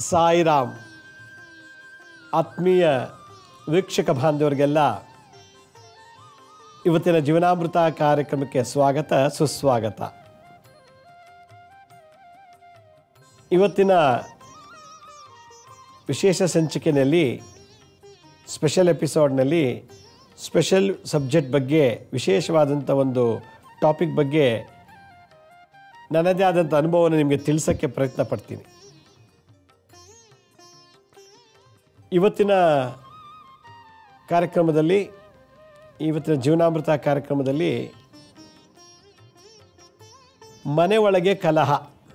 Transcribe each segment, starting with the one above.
ಸಾಯಿರಾಮ್ ಆತ್ಮೀಯ ವೀಕ್ಷಕ ಬಾಂಧವರಿಗೆಲ್ಲ ಇವತ್ತಿನ ಜೀವನಾಮೃತ ಕಾರ್ಯಕ್ರಮಕ್ಕೆ ಸ್ವಾಗತ ಸುಸ್ವಾಗತ ಇವತ್ತಿನ ವಿಶೇಷ ಸಂಚಿಕೆಯಲ್ಲಿ ಸ್ಪೆಷಲ್ ಎಪಿಸೋಡ್ನಲ್ಲಿ ಸ್ಪೆಷಲ್ ಸಬ್ಜೆಕ್ಟ್ ಬಗ್ಗೆ ವಿಶೇಷವಾದಂಥ ಒಂದು ಟಾಪಿಕ್ ಬಗ್ಗೆ ನನ್ನದೇ ಆದಂಥ ಅನುಭವವನ್ನು ನಿಮಗೆ ತಿಳಿಸೋಕ್ಕೆ ಪ್ರಯತ್ನ ಪಡ್ತೀನಿ ಇವತ್ತಿನ ಕಾರ್ಯಕ್ರಮದಲ್ಲಿ ಇವತ್ತಿನ ಜೀವನಾಮೃತ ಕಾರ್ಯಕ್ರಮದಲ್ಲಿ ಮನೆ ಒಳಗೆ ಕಲಹ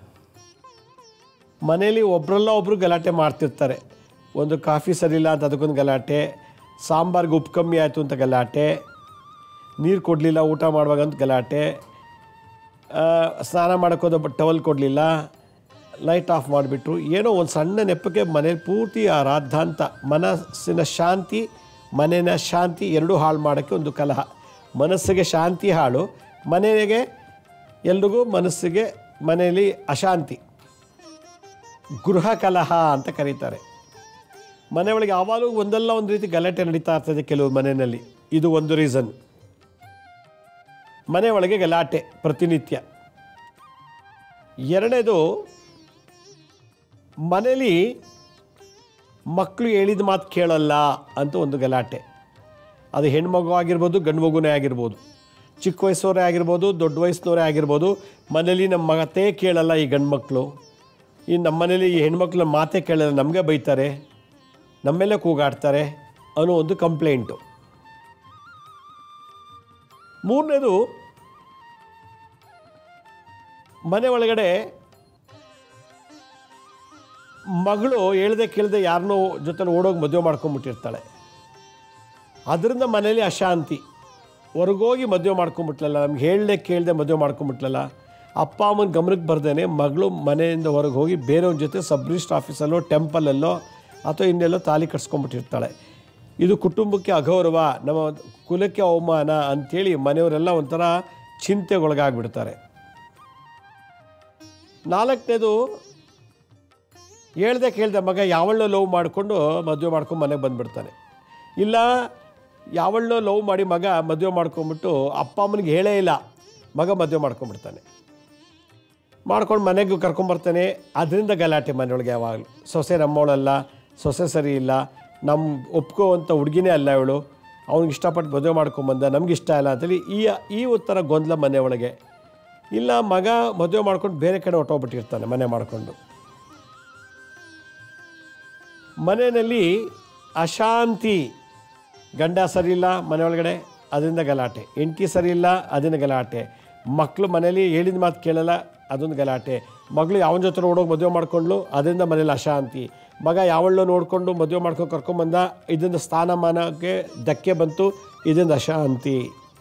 ಮನೆಯಲ್ಲಿ ಒಬ್ಬರಲ್ಲ ಒಬ್ಬರು ಗಲಾಟೆ ಮಾಡ್ತಿರ್ತಾರೆ ಒಂದು ಕಾಫಿ ಸರಿಯಿಲ್ಲ ಅಂತ ಅದಕ್ಕೊಂದು ಗಲಾಟೆ ಸಾಂಬಾರ್ಗೆ ಉಪ್ಪು ಕಮ್ಮಿ ಆಯಿತು ಅಂತ ಗಲಾಟೆ ನೀರು ಕೊಡಲಿಲ್ಲ ಊಟ ಮಾಡುವಾಗ ಅಂತ ಗಲಾಟೆ ಆ, ಸ್ನಾನ ಮಾಡೋಕ್ಕೋದ ಟವಲ್ ಕೊಡಲಿಲ್ಲ ಲೈಟ್ ಆಫ್ ಮಾಡಿಬಿಟ್ರು ಏನೋ ಒಂದು ಸಣ್ಣ ನೆಪಕ್ಕೆ ಮನೇಲಿ ಪೂರ್ತಿ ಆ ರಾದ್ಧಾಂತ ಮನಸ್ಸಿನ ಶಾಂತಿ ಮನೆಯ ಶಾಂತಿ ಎರಡೂ ಹಾಳು ಮಾಡೋಕ್ಕೆ ಒಂದು ಕಲಹ ಮನಸ್ಸಿಗೆ ಶಾಂತಿ ಹಾಳು ಮನೆಗೆ ಎಲ್ರಿಗೂ ಮನಸ್ಸಿಗೆ ಮನೆಯಲ್ಲಿ ಅಶಾಂತಿ ಗೃಹ ಕಲಹ ಅಂತ ಕರೀತಾರೆ ಮನೆ ಒಳಗೆ ಯಾವಾಗಲೂ ಒಂದಲ್ಲ ಒಂದು ರೀತಿ ಗಲಾಟೆ ನಡೀತಾ ಇರ್ತದೆ ಕೆಲವು ಮನೆಯಲ್ಲಿ ಇದು ಒಂದು ರೀಸನ್ ಮನೆ ಒಳಗೆ ಗಲಾಟೆ ಪ್ರತಿನಿತ್ಯ ಎರಡನೇದು ಮನೇಲಿ ಮಕ್ಕಳು ಹೇಳಿದ ಮಾತು ಕೇಳಲ್ಲ ಅಂತ ಒಂದು ಗಲಾಟೆ ಅದು ಹೆಣ್ಮಗು ಆಗಿರ್ಬೋದು ಗಂಡು ಮಗುನೇ ಆಗಿರ್ಬೋದು ಚಿಕ್ಕ ವಯಸ್ಸವರೇ ಆಗಿರ್ಬೋದು ದೊಡ್ಡ ವಯಸ್ಸಿನವರೇ ಆಗಿರ್ಬೋದು ಮನೇಲಿ ನಮ್ಮ ಮಾತೇ ಕೇಳಲ್ಲ ಈ ಗಂಡು ಮಕ್ಕಳು ಈ ನಮ್ಮ ಮನೇಲಿ ಈ ಹೆಣ್ಮಕ್ಳ ಮಾತೇ ಕೇಳಲ್ಲ ನಮಗೆ ಬೈತಾರೆ ನಮ್ಮೆಲ್ಲ ಕೂಗಾಡ್ತಾರೆ ಅನ್ನೋ ಒಂದು ಕಂಪ್ಲೇಂಟು ಮೂರನೇದು ಮನೆ ಒಳಗಡೆ ಮಗಳು ಹೇಳ್ದೆ ಕೇಳದೆ ಯಾರನ್ನೋ ಜೊತೆ ಓಡೋಗಿ ಮದುವೆ ಮಾಡ್ಕೊಂಬಿಟ್ಟಿರ್ತಾಳೆ ಅದರಿಂದ ಮನೇಲಿ ಅಶಾಂತಿ ಹೊರಗೋಗಿ ಮದುವೆ ಮಾಡ್ಕೊಂಬಿಟ್ಲಲ್ಲ ನಮ್ಗೆ ಹೇಳ್ದೆ ಕೇಳದೆ ಮದುವೆ ಮಾಡ್ಕೊಂಬಿಟ್ಲಲ್ಲ ಅಪ್ಪ ಅಮ್ಮನ ಗಮನಕ್ಕೆ ಬರ್ದೇನೆ ಮಗಳು ಮನೆಯಿಂದ ಹೊರಗೆ ಹೋಗಿ ಬೇರೆಯವ್ರ ಜೊತೆ ಸಬ್ ರಿಜಿಸ್ಟ್ರ್ ಆಫೀಸಲ್ಲೋ ಟೆಂಪಲಲ್ಲೋ ಅಥವಾ ಇನ್ನೆಲ್ಲೋ ತಾಲಿ ಕಟ್ಸ್ಕೊಂಬಿಟ್ಟಿರ್ತಾಳೆ ಇದು ಕುಟುಂಬಕ್ಕೆ ಅಗೌರವ ನಮ್ಮ ಕುಲಕ್ಕೆ ಅವಮಾನ ಅಂಥೇಳಿ ಮನೆಯವರೆಲ್ಲ ಒಂಥರ ಚಿಂತೆಗೊಳಗಾಗ್ಬಿಡ್ತಾರೆ ನಾಲ್ಕನೇದು ಹೇಳ್ದೆ ಕೇಳ್ದೆ ಮಗ ಯಾವಳನ್ನೋ ಲವ್ ಮಾಡಿಕೊಂಡು ಮದುವೆ ಮಾಡ್ಕೊಂಡು ಮನೆಗೆ ಬಂದುಬಿಡ್ತಾನೆ ಇಲ್ಲ ಯಾವಳನ್ನೋ ಲವ್ ಮಾಡಿ ಮಗ ಮದುವೆ ಮಾಡ್ಕೊಂಬಿಟ್ಟು ಅಪ್ಪ ಅಮ್ಮನಿಗೆ ಹೇಳೇ ಇಲ್ಲ ಮಗ ಮದುವೆ ಮಾಡ್ಕೊಂಬಿಡ್ತಾನೆ ಮಾಡ್ಕೊಂಡು ಮನೆಗೆ ಕರ್ಕೊಂಬರ್ತಾನೆ ಅದರಿಂದ ಗಲಾಟೆ ಮನೆಯೊಳಗೆ ಯಾವಾಗಲೂ ಸೊಸೆ ನಮ್ಮವಳಲ್ಲ ಸೊಸೆ ಸರಿ ಇಲ್ಲ ನಮ್ಮ ಒಪ್ಕೋವಂಥ ಹುಡುಗಿನೇ ಅಲ್ಲ ಇವಳು ಅವ್ನಿಗೆ ಇಷ್ಟಪಟ್ಟು ಮದುವೆ ಮಾಡ್ಕೊಂಬಂದ ನಮ್ಗೆ ಇಷ್ಟ ಇಲ್ಲ ಅಂತೇಳಿ ಈ ಈ ಉತ್ತರ ಗೊಂದಲ ಮನೆಯೊಳಗೆ ಇಲ್ಲ ಮಗ ಮದುವೆ ಮಾಡ್ಕೊಂಡು ಬೇರೆ ಕಡೆ ಹೊಟ್ಟೋಗ್ಬಿಟ್ಟಿರ್ತಾನೆ ಮನೆ ಮಾಡಿಕೊಂಡು ಮನೆಯಲ್ಲಿ ಅಶಾಂತಿ ಗಂಡ ಸರಿ ಇಲ್ಲ ಮನೆಯೊಳಗಡೆ ಅದರಿಂದ ಗಲಾಟೆ ಹೆಂಡತಿ ಸರಿ ಇಲ್ಲ ಅದರಿಂದ ಗಲಾಟೆ ಮಕ್ಕಳು ಮನೇಲಿ ಹೇಳಿದ ಮಾತು ಕೇಳಲ್ಲ ಅದೊಂದು ಗಲಾಟೆ ಮಗಳು ಯಾವನ ಜೊತೆ ಓಡೋಗಿ ಮದುವೆ ಮಾಡ್ಕೊಂಡ್ಲು ಅದರಿಂದ ಮನೇಲಿ ಅಶಾಂತಿ ಮಗ ಯಾವಳ್ಳೋ ನೋಡಿಕೊಂಡು ಮದುವೆ ಮಾಡ್ಕೊಂಡು ಕರ್ಕೊಂಬಂದ ಇದರಿಂದ ಸ್ಥಾನಮಾನಕ್ಕೆ ಧಕ್ಕೆ ಬಂತು ಇದರಿಂದ ಅಶಾಂತಿ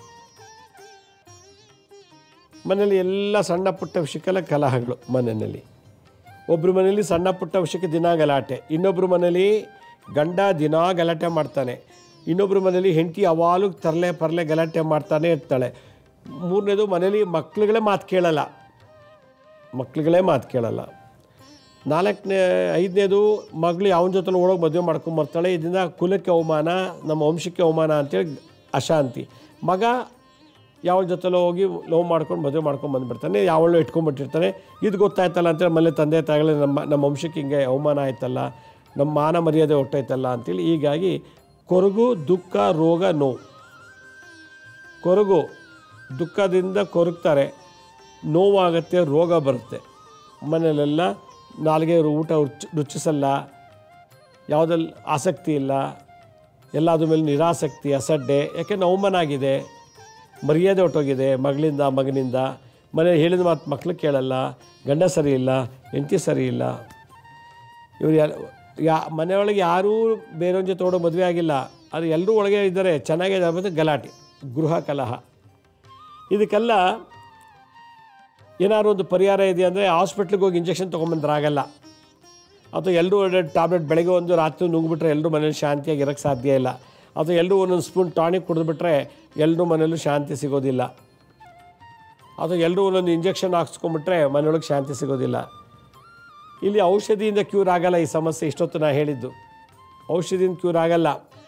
ಮನೆಯಲ್ಲಿ ಎಲ್ಲ ಸಣ್ಣ ಪುಟ್ಟ ವಿಷಯಕ್ಕೆಲ್ಲ ಕಲಹಗಳು ಮನೆಯಲ್ಲಿ ಒಬ್ಬರ ಮನೇಲಿ ಸಣ್ಣ ಪುಟ್ಟ ವಿಷಯಕ್ಕೆ ದಿನ ಗಲಾಟೆ ಇನ್ನೊಬ್ಬರ ಮನೇಲಿ ಗಂಡ ದಿನ ಗಲಾಟೆ ಮಾಡ್ತಾನೆ ಇನ್ನೊಬ್ಬರ ಮನೇಲಿ ಹೆಂಡತಿ ಯಾವಾಗಲೂ ತರಲೆ ಪರ್ಲೆ ಗಲಾಟೆ ಮಾಡ್ತಾನೆ ಇರ್ತಾಳೆ ಮೂರನೇದು ಮನೇಲಿ ಮಕ್ಳುಗಳೇ ಮಾತು ಕೇಳಲ್ಲ ಮಕ್ಳುಗಳೇ ಮಾತು ಕೇಳಲ್ಲ ನಾಲ್ಕನೇ ಐದನೇದು ಮಗಳು ಯಾವನ ಜೊತೆ ಓಡೋಗಿ ಮದುವೆ ಮಾಡ್ಕೊಂಬರ್ತಾಳೆ ಇದರಿಂದ ಕುಲಕ್ಕೆ ಅವಮಾನ ನಮ್ಮ ವಂಶಕ್ಕೆ ಅವಮಾನ ಅಂತೇಳಿ ಅಶಾಂತಿ ಮಗ ಯಾವ ಜೊತೆಲೋ ಹೋಗಿ ಲವ್ ಮಾಡ್ಕೊಂಡು ಮದುವೆ ಮಾಡ್ಕೊಂಡು ಬಂದುಬಿಡ್ತಾನೆ ಯಾವಳು ಇಟ್ಕೊಂಡ್ಬಿಟ್ಟಿರ್ತಾನೆ ಇದು ಗೊತ್ತಾಯ್ತಲ್ಲ ಅಂತೇಳಿ ಮನೆ ತಂದೆ ತಾಯಿಗಳು ನಮ್ಮ ನಮ್ಮ ವಂಶಕ್ಕೆ ಹಿಂಗೆ ಅವಮಾನ ಆಯ್ತಲ್ಲ ನಮ್ಮ ಮಾನ ಮರ್ಯಾದೆ ಹೊಟ್ಟೈತಲ್ಲ ಅಂತೇಳಿ ಹೀಗಾಗಿ ಕೊರಗು ದುಃಖ ರೋಗ ನೋವು ಕೊರಗು ದುಃಖದಿಂದ ಕೊರಗ್ತಾರೆ ನೋವಾಗತ್ತೆ ರೋಗ ಬರುತ್ತೆ ಮನೆಯಲ್ಲೆಲ್ಲ ನಾಲ್ಗೆ ಊಟ ರುಚಿ ರುಚಿಸಲ್ಲ ಯಾವುದಲ್ಲಿ ಆಸಕ್ತಿ ಇಲ್ಲ ಎಲ್ಲದ್ರ ಮೇಲೆ ನಿರಾಸಕ್ತಿ ಅಸಡ್ಡೆ ಯಾಕೆಂದ್ರೆ ಅವಮಾನ ಆಗಿದೆ ಮರ್ಯಾದೆ ಹೊಟ್ಟೋಗಿದೆ ಮಗಳಿಂದ ಮಗನಿಂದ ಮನೆ ಹೇಳಿದ ಮಾತು ಮಕ್ಳು ಕೇಳಲ್ಲ ಗಂಡ ಸರಿ ಇಲ್ಲ ಹೆಂಡತಿ ಸರಿ ಇಲ್ಲ ಇವ್ರು ಯಾ ಯಾ ಮನೆಯೊಳಗೆ ಯಾರೂ ಬೇರೆಯವ್ರ ಜೊತೆ ಓಡೋ ಮದುವೆ ಆಗಿಲ್ಲ ಅದು ಎಲ್ಲರೂ ಒಳಗೆ ಇದ್ದಾರೆ ಚೆನ್ನಾಗಿದೆ ಮತ್ತು ಗಲಾಟೆ ಗೃಹ ಕಲಹ ಇದಕ್ಕೆಲ್ಲ ಏನಾದ್ರು ಒಂದು ಪರಿಹಾರ ಇದೆ ಅಂದರೆ ಹಾಸ್ಪಿಟ್ಲಿಗೆ ಹೋಗಿ ಇಂಜೆಕ್ಷನ್ ತೊಗೊಂಬಂದ್ರೆ ಆಗಲ್ಲ ಅಥವಾ ಎಲ್ಲರೂ ಎರಡು ಟ್ಯಾಬ್ಲೆಟ್ ಬೆಳಗ್ಗೆ ಒಂದು ರಾತ್ರಿ ನುಂಗ್ಬಿಟ್ರೆ ಎಲ್ಲರೂ ಮನೇಲಿ ಶಾಂತಿಯಾಗಿ ಇರೋಕ್ಕೆ ಸಾಧ್ಯ ಇಲ್ಲ ಅಥವಾ ಎಲ್ಲರೂ ಒಂದೊಂದು ಸ್ಪೂನ್ ಟಾನಿಕ್ ಕುಡಿದ್ಬಿಟ್ರೆ ಎಲ್ಲರೂ ಮನೇಲೂ ಶಾಂತಿ ಸಿಗೋದಿಲ್ಲ ಅಥವಾ ಎಲ್ಲರೂ ಒಂದೊಂದು ಇಂಜೆಕ್ಷನ್ ಹಾಕ್ಸ್ಕೊಂಬಿಟ್ರೆ ಮನೆಯೊಳಗೆ ಶಾಂತಿ ಸಿಗೋದಿಲ್ಲ ಇಲ್ಲಿ ಔಷಧಿಯಿಂದ ಕ್ಯೂರ್ ಆಗಲ್ಲ ಈ ಸಮಸ್ಯೆ ಇಷ್ಟೊತ್ತು ನಾ ಹೇಳಿದ್ದು ಔಷಧಿಯಿಂದ ಕ್ಯೂರ್ ಆಗಲ್ಲ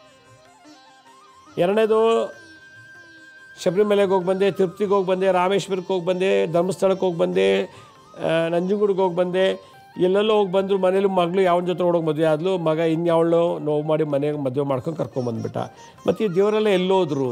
ಎರಡನೇದು ಶಬರಿಮಲೆಗೆ ಹೋಗಿ ಬಂದೆ ತಿರುಪತಿಗೆ ಹೋಗಿ ಬಂದೆ ರಾಮೇಶ್ವರಕ್ಕೆ ಹೋಗಿ ಬಂದೆ ಧರ್ಮಸ್ಥಳಕ್ಕೆ ಹೋಗಿ ಬಂದೆ ಆ, ನಂಜನಗೂಡಿಗೆ ಹೋಗಿ ಬಂದೆ ಎಲ್ಲೆಲ್ಲೋ ಹೋಗಿ ಬಂದರು ಮನೇಲಿ ಮಗಳು ಯಾವನ ಜೊತೆ ಹೊಡೋಗಿ ಮದುವೆ ಆದ್ಲು ಮಗ ಇನ್ಯಾವಳು ನೋವು ಮಾಡಿ ಮನೆಗೆ ಮದುವೆ ಮಾಡ್ಕೊಂಡು ಕರ್ಕೊಂಬಂದ್ಬಿಟ್ಟ ಮತ್ತು ಈ ದೇವರೆಲ್ಲ ಎಲ್ಲೋದ್ರು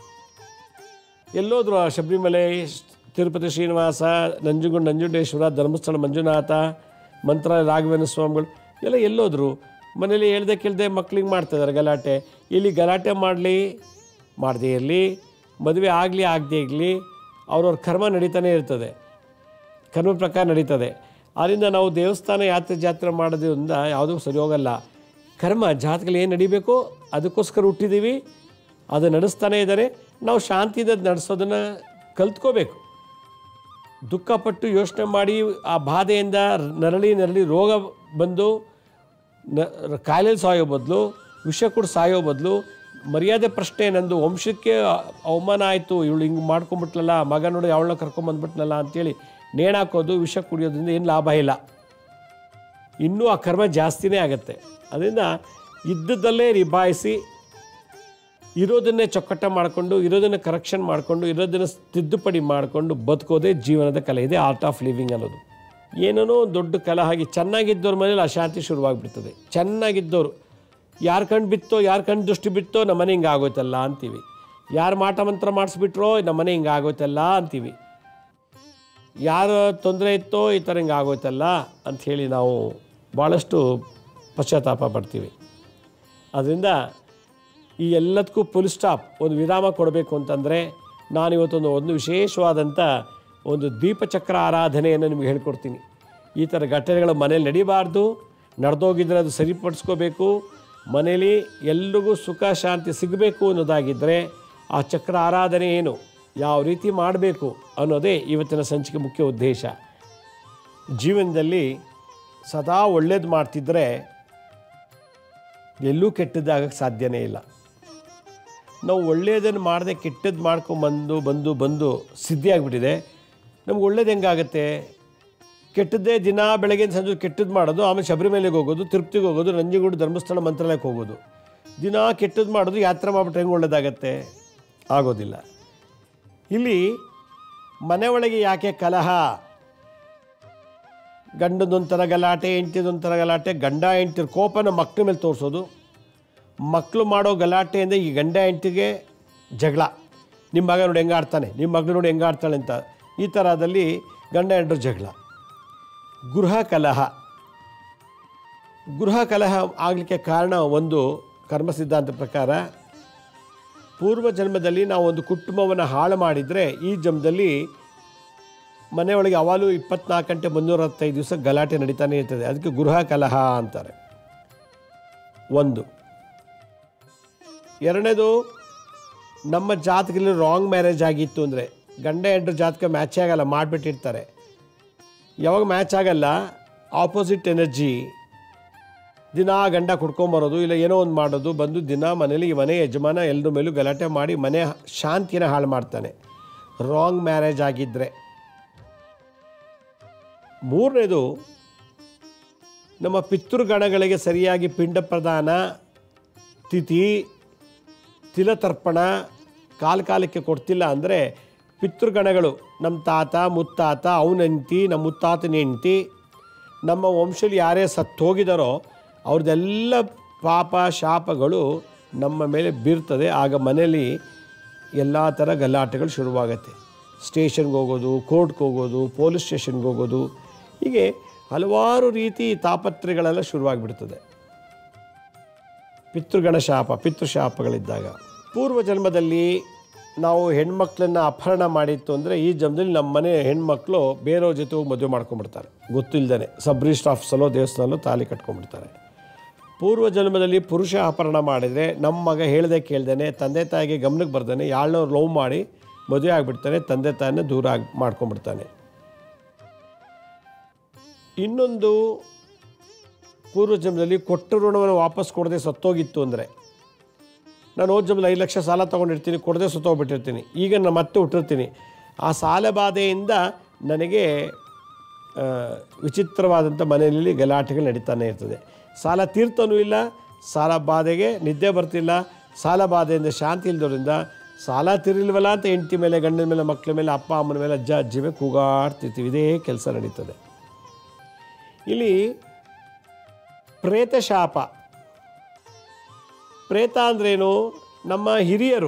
ಎಲ್ಲೋದ್ರು ಆ ಶಬರಿಮಲೆ ತಿರುಪತಿ ಶ್ರೀನಿವಾಸ ನಂಜುಗುಂಡು ನಂಜುಂಡೇಶ್ವರ ಧರ್ಮಸ್ಥಳ ಮಂಜುನಾಥ ಮಂತ್ರ ರಾಘವೇಂದ್ರ ಸ್ವಾಮಿಗಳು ಎಲ್ಲ ಎಲ್ಲೋದ್ರು ಮನೇಲಿ ಹೇಳ್ದೆ ಕೇಳ್ದೆ ಮಕ್ಳಿಗೆ ಮಾಡ್ತಿದ್ದಾರೆ ಗಲಾಟೆ ಇಲ್ಲಿ ಗಲಾಟೆ ಮಾಡಲಿ ಮಾಡದೇ ಇರಲಿ ಮದುವೆ ಆಗಲಿ ಆಗದೇ ಇರಲಿ ಅವ್ರವ್ರ ಕರ್ಮ ನಡೀತಾನೆ ಇರ್ತದೆ ಕರ್ಮ ಪ್ರಕಾರ ನಡೀತದೆ ಆದ್ದರಿಂದ ನಾವು ದೇವಸ್ಥಾನ ಯಾತ್ರೆ ಜಾತ್ರೆ ಮಾಡೋದ್ರಿಂದ ಯಾವುದೂ ಸರಿ ಹೋಗಲ್ಲ ಕರ್ಮ ಜಾತಕಲ್ಲಿ ಏನು ನಡಿಬೇಕೋ ಅದಕ್ಕೋಸ್ಕರ ಹುಟ್ಟಿದ್ದೀವಿ ಅದು ನಡೆಸ್ತಾನೇ ಇದ್ದಾರೆ ನಾವು ಶಾಂತಿಯಿಂದ ನಡೆಸೋದನ್ನು ಕಲ್ತ್ಕೋಬೇಕು ದುಃಖಪಟ್ಟು ಯೋಚನೆ ಮಾಡಿ ಆ ಬಾಧೆಯಿಂದ ನರಳಿ ನರಳಿ ರೋಗ ಬಂದು ನ ಕಾಯಿಲೆ ಸಾಯೋ ಬದಲು ವಿಷ ಕೂಡ ಸಾಯೋ ಬದಲು ಮರ್ಯಾದೆ ಪ್ರಶ್ನೆ ನಂದು ವಂಶಕ್ಕೆ ಅವಮಾನ ಆಯಿತು ಇವಳು ಹಿಂಗೆ ಮಾಡ್ಕೊಂಬಿಟ್ಲಲ್ಲ ಮಗ ನೋಡಿ ಅವಳನ್ನ ಕರ್ಕೊಂಬಂದ್ಬಿಟ್ನಲ್ಲ ಅಂತೇಳಿ ನೇಣಾಕೋದು ವಿಷ ಕುಡಿಯೋದ್ರಿಂದ ಏನು ಲಾಭ ಇಲ್ಲ ಇನ್ನೂ ಆ ಕರ್ಮ ಜಾಸ್ತಿನೇ ಆಗುತ್ತೆ ಅದರಿಂದ ಇದ್ದದ್ದಲ್ಲೇ ನಿಭಾಯಿಸಿ ಇರೋದನ್ನೇ ಚೊಕ್ಕಟ ಮಾಡಿಕೊಂಡು ಇರೋದನ್ನು ಕರೆಕ್ಷನ್ ಮಾಡಿಕೊಂಡು ಇರೋದನ್ನು ತಿದ್ದುಪಡಿ ಮಾಡಿಕೊಂಡು ಬದುಕೋದೇ ಜೀವನದ ಕಲೆ ಇದೆ ಆರ್ಟ್ ಆಫ್ ಲಿವಿಂಗ್ ಅನ್ನೋದು ಏನೇನೋ ದೊಡ್ಡ ಕಲೆ ಹಾಗೆ ಚೆನ್ನಾಗಿದ್ದವ್ರ ಮನೇಲಿ ಅಶಾಂತಿ ಶುರುವಾಗ್ಬಿಡ್ತದೆ ಚೆನ್ನಾಗಿದ್ದವರು ಯಾರ ಕಣ್ಣು ಬಿತ್ತೋ ಯಾರ ಕಣ್ಣು ದೃಷ್ಟಿ ಬಿತ್ತೋ ನಮ್ಮ ಮನೆ ಹಿಂಗೆ ಆಗೋಯ್ತಲ್ಲ ಅಂತೀವಿ ಯಾರು ಮಾಟ ಮಂತ್ರ ಮಾಡಿಸ್ಬಿಟ್ರೋ ನಮ್ಮ ಮನೆ ಹಿಂಗೆ ಆಗೋಯ್ತಲ್ಲ ಅಂತೀವಿ ಯಾರು ತೊಂದರೆ ಇತ್ತೋ ಈ ಥರ ಹಿಂಗೆ ಆಗೋಯ್ತಲ್ಲ ಅಂಥೇಳಿ ನಾವು ಭಾಳಷ್ಟು ಪಶ್ಚಾತ್ತಾಪ ಪಡ್ತೀವಿ ಅದರಿಂದ ಈ ಎಲ್ಲದಕ್ಕೂ ಫುಲ್ ಸ್ಟಾಪ್ ಒಂದು ವಿರಾಮ ಕೊಡಬೇಕು ಅಂತಂದರೆ ನಾನಿವತ್ತೊಂದು ಒಂದು ವಿಶೇಷವಾದಂಥ ಒಂದು ದೀಪಚಕ್ರ ಆರಾಧನೆಯನ್ನು ನಿಮಗೆ ಹೇಳ್ಕೊಡ್ತೀನಿ ಈ ಥರ ಘಟನೆಗಳು ಮನೇಲಿ ನಡಿಬಾರ್ದು ನಡೆದೋಗಿದ್ರೆ ಅದು ಸರಿಪಡಿಸ್ಕೋಬೇಕು ಮನೇಲಿ ಎಲ್ರಿಗೂ ಸುಖ ಶಾಂತಿ ಸಿಗಬೇಕು ಅನ್ನೋದಾಗಿದ್ದರೆ ಆ ಚಕ್ರ ಆರಾಧನೆ ಏನು ಯಾವ ರೀತಿ ಮಾಡಬೇಕು ಅನ್ನೋದೇ ಇವತ್ತಿನ ಸಂಚಿಕೆ ಮುಖ್ಯ ಉದ್ದೇಶ ಜೀವನದಲ್ಲಿ ಸದಾ ಒಳ್ಳೇದು ಮಾಡ್ತಿದ್ದರೆ ಎಲ್ಲೂ ಕೆಟ್ಟದ್ದಾಗಕ್ಕೆ ಸಾಧ್ಯನೇ ಇಲ್ಲ ನಾವು ಒಳ್ಳೆಯದನ್ನು ಮಾಡದೆ ಕೆಟ್ಟದ್ದು ಮಾಡ್ಕೊಂಬಂದು ಬಂದು ಬಂದು ಸಿದ್ಧಿ ಆಗಿಬಿಟ್ಟಿದೆ ನಮ್ಗೆ ಒಳ್ಳೇದು ಹೆಂಗಾಗುತ್ತೆ ಕೆಟ್ಟದ್ದೇ ದಿನ ಬೆಳಗ್ಗೆ ಸಂಜೆ ಕೆಟ್ಟದ್ದು ಮಾಡೋದು ಆಮೇಲೆ ಶಬರಿಮಲೆಗೆ ಹೋಗೋದು ತಿರುಪ್ತಿಗೆ ಹೋಗೋದು ನಂಜನಗೂಡು ಧರ್ಮಸ್ಥಳ ಮಂತ್ರಾಲಯಕ್ಕೆ ಹೋಗೋದು ದಿನ ಕೆಟ್ಟದ್ದು ಮಾಡೋದು ಯಾತ್ರೆ ಮಾಡಿಬಿಟ್ರೆ ಹೆಂಗೆ ಒಳ್ಳೇದಾಗತ್ತೆ ಆಗೋದಿಲ್ಲ ಇಲ್ಲಿ ಮನೆ ಒಳಗೆ ಯಾಕೆ ಕಲಹ ಗಂಡದೊಂಥರ ಗಲಾಟೆ ಹೆಂಡ್ತಿದೊಂಥರ ಗಲಾಟೆ ಗಂಡ ಹೆಂಡ್ತಿರ ಕೋಪನ ಮಕ್ಕಳ ಮೇಲೆ ತೋರಿಸೋದು ಮಕ್ಕಳು ಮಾಡೋ ಗಲಾಟೆಯಿಂದ ಈ ಗಂಡ ಹೆಂಡ್ತಿಗೆ ಜಗಳ ನಿಮ್ಮ ಮಗ ನೋಡಿ ಹೆಂಗೆ ಆಡ್ತಾನೆ ನಿಮ್ಮ ಮಗಳು ನೋಡಿ ಹೆಂಗೆ ಆಡ್ತಾಳೆ ಅಂತ ಈ ಥರದಲ್ಲಿ ಗಂಡ ಹೆಂಡ್ರ ಜಗಳ ಗೃಹ ಕಲಹ ಗೃಹ ಕಲಹ ಆಗಲಿಕ್ಕೆ ಕಾರಣ ಒಂದು ಕರ್ಮ ಸಿದ್ಧಾಂತ ಪ್ರಕಾರ ಪೂರ್ವ ಜನ್ಮದಲ್ಲಿ ನಾವು ಒಂದು ಕುಟುಂಬವನ್ನು ಹಾಳು ಮಾಡಿದರೆ ಈ ಜನ್ಮದಲ್ಲಿ ಮನೆಯೊಳಗೆ ಅವಾಲು ಇಪ್ಪತ್ನಾಲ್ಕು ಗಂಟೆ ಮುನ್ನೂರ ಹತ್ತೈದು ದಿವಸ ಗಲಾಟೆ ನಡೀತಾನೆ ಇರ್ತದೆ ಅದಕ್ಕೆ ಗೃಹ ಕಲಹ ಅಂತಾರೆ ಒಂದು ಎರಡನೇದು ನಮ್ಮ ಜಾತಕದಲ್ಲಿ ರಾಂಗ್ ಮ್ಯಾರೇಜ್ ಆಗಿತ್ತು ಅಂದರೆ ಗಂಡ ಹೆಂಡ್ರ ಜಾತಕ ಮ್ಯಾಚೇ ಆಗಲ್ಲ ಮಾಡಿಬಿಟ್ಟಿರ್ತಾರೆ ಯಾವಾಗ ಮ್ಯಾಚ್ ಆಗಲ್ಲ ಆಪೋಸಿಟ್ ಎನರ್ಜಿ ದಿನ ಗಂಡ ಕುಡ್ಕೊಂಬರೋದು ಇಲ್ಲ ಏನೋ ಒಂದು ಮಾಡೋದು ಬಂದು ದಿನ ಮನೇಲಿ ಈ ಮನೆ ಯಜಮಾನ ಎಲ್ಲರ ಮೇಲೂ ಗಲಾಟೆ ಮಾಡಿ ಮನೆ ಶಾಂತಿನ ಹಾಳು ಮಾಡ್ತಾನೆ ರಾಂಗ್ ಮ್ಯಾರೇಜ್ ಆಗಿದ್ದರೆ ಮೂರನೇದು ನಮ್ಮ ಪಿತೃಗಣಗಳಿಗೆ ಸರಿಯಾಗಿ ಪಿಂಡ ಪ್ರದಾನ ತಿಥಿ ತಿಲತರ್ಪಣ ಕಾಲ ಕಾಲಕ್ಕೆ ಕೊಡ್ತಿಲ್ಲ ಅಂದರೆ ಪಿತೃಗಣಗಳು ನಮ್ಮ ತಾತ ಮುತ್ತಾತ ಅವನ ಹೆಂಡ್ತಿ ನಮ್ಮ ಮುತ್ತಾತನ ಹೆಂಡ್ತಿ ನಮ್ಮ ವಂಶದಲ್ಲಿ ಯಾರೇ ಸತ್ತು ಹೋಗಿದಾರೋ ಅವ್ರದ್ದೆಲ್ಲ ಪಾಪ ಶಾಪಗಳು ನಮ್ಮ ಮೇಲೆ ಬೀರ್ತದೆ ಆಗ ಮನೇಲಿ ಎಲ್ಲ ಥರ ಗಲಾಟೆಗಳು ಶುರುವಾಗತ್ತೆ ಸ್ಟೇಷನ್ಗೆ ಹೋಗೋದು ಕೋರ್ಟ್ಗೆ ಹೋಗೋದು ಪೊಲೀಸ್ ಸ್ಟೇಷನ್ಗೆ ಹೋಗೋದು ಹೀಗೆ ಹಲವಾರು ರೀತಿ ತಾಪತ್ರೆಗಳೆಲ್ಲ ಶುರುವಾಗಿಬಿಡ್ತದೆ ಪಿತೃಗಣ ಶಾಪ ಪಿತೃಶಾಪಗಳಿದ್ದಾಗ ಪೂರ್ವ ಜನ್ಮದಲ್ಲಿ ನಾವು ಹೆಣ್ಮಕ್ಳನ್ನ ಅಪಹರಣ ಮಾಡಿತ್ತು ಅಂದರೆ ಈ ಜನ್ಮದಲ್ಲಿ ನಮ್ಮ ಮನೆ ಹೆಣ್ಮಕ್ಳು ಬೇರೆಯವ್ರ ಜೊತೆ ಹೋಗಿ ಮದುವೆ ಮಾಡ್ಕೊಂಡ್ಬಿಡ್ತಾರೆ ಗೊತ್ತಿಲ್ಲದೇ ಸಬ್ ರಿಜಿಸ್ಟರ್ ಆಫೀಸಲ್ಲೋ ದೇವಸ್ಥಾನಲ್ಲೋ ತಾಲಿ ಕಟ್ಕೊಂಡ್ಬಿಡ್ತಾರೆ ಪೂರ್ವ ಜನ್ಮದಲ್ಲಿ ಪುರುಷ ಅಪಹರಣ ಮಾಡಿದರೆ ನಮ್ಮ ಮಗ ಹೇಳ್ದೆ ಕೇಳ್ದೇನೆ ತಂದೆ ತಾಯಿಗೆ ಗಮನಕ್ಕೆ ಬರ್ದಾನೆ ಯಾಳನ್ನೋ ಲವ್ ಮಾಡಿ ಮದುವೆ ಆಗಿಬಿಡ್ತಾನೆ ತಂದೆ ತಾಯಿನ ದೂರ ಆಗಿ ಮಾಡ್ಕೊಂಡ್ಬಿಡ್ತಾನೆ ಇನ್ನೊಂದು ಪೂರ್ವ ಜನ್ಮದಲ್ಲಿ ಕೊಟ್ಟ ಋಣವನ್ನು ವಾಪಸ್ ಕೊಡದೆ ಸತ್ತೋಗಿತ್ತು ಅಂದರೆ ನಾನು ಹೋದ ಜನ್ಮದಲ್ಲಿ ಐದು ಲಕ್ಷ ಸಾಲ ತೊಗೊಂಡಿರ್ತೀನಿ ಕೊಡದೆ ಸತ್ತೋಗ್ಬಿಟ್ಟಿರ್ತೀನಿ ಈಗ ನಾನು ಮತ್ತೆ ಹುಟ್ಟಿರ್ತೀನಿ ಆ ಸಾಲ ಬಾಧೆಯಿಂದ ನನಗೆ ಆ, ವಿಚಿತ್ರವಾದಂಥ ಮನೆಯಲ್ಲಿ ಗಲಾಟೆಗಳು ನಡೀತಾನೆ ಇರ್ತದೆ ಸಾಲ ತೀರ್ತನೂ ಇಲ್ಲ ಸಾಲ ಬಾಧೆಗೆ ನಿದ್ದೆ ಬರ್ತಿಲ್ಲ ಸಾಲ ಬಾಧೆಯಿಂದ ಶಾಂತಿ ಇಲ್ದೋರಿಂದ ಸಾಲ ತೀರಿಲ್ವಲ್ಲ ಅಂತ ಹೆಂಡತಿ ಮೇಲೆ ಗಂಡನ ಮೇಲೆ ಮಕ್ಕಳ ಮೇಲೆ ಅಪ್ಪ ಅಮ್ಮನ ಮೇಲೆ ಅಜ್ಜ ಅಜ್ಜಿ ಮೇಲೆ ಕೂಗಾಡ್ತಿರ್ತೀವಿ ಇದೇ ಕೆಲಸ ನಡೀತದೆ ಇಲ್ಲಿ ಪ್ರೇತ ಶಾಪ ಪ್ರೇತ ಅಂದ್ರೇನು ನಮ್ಮ ಹಿರಿಯರು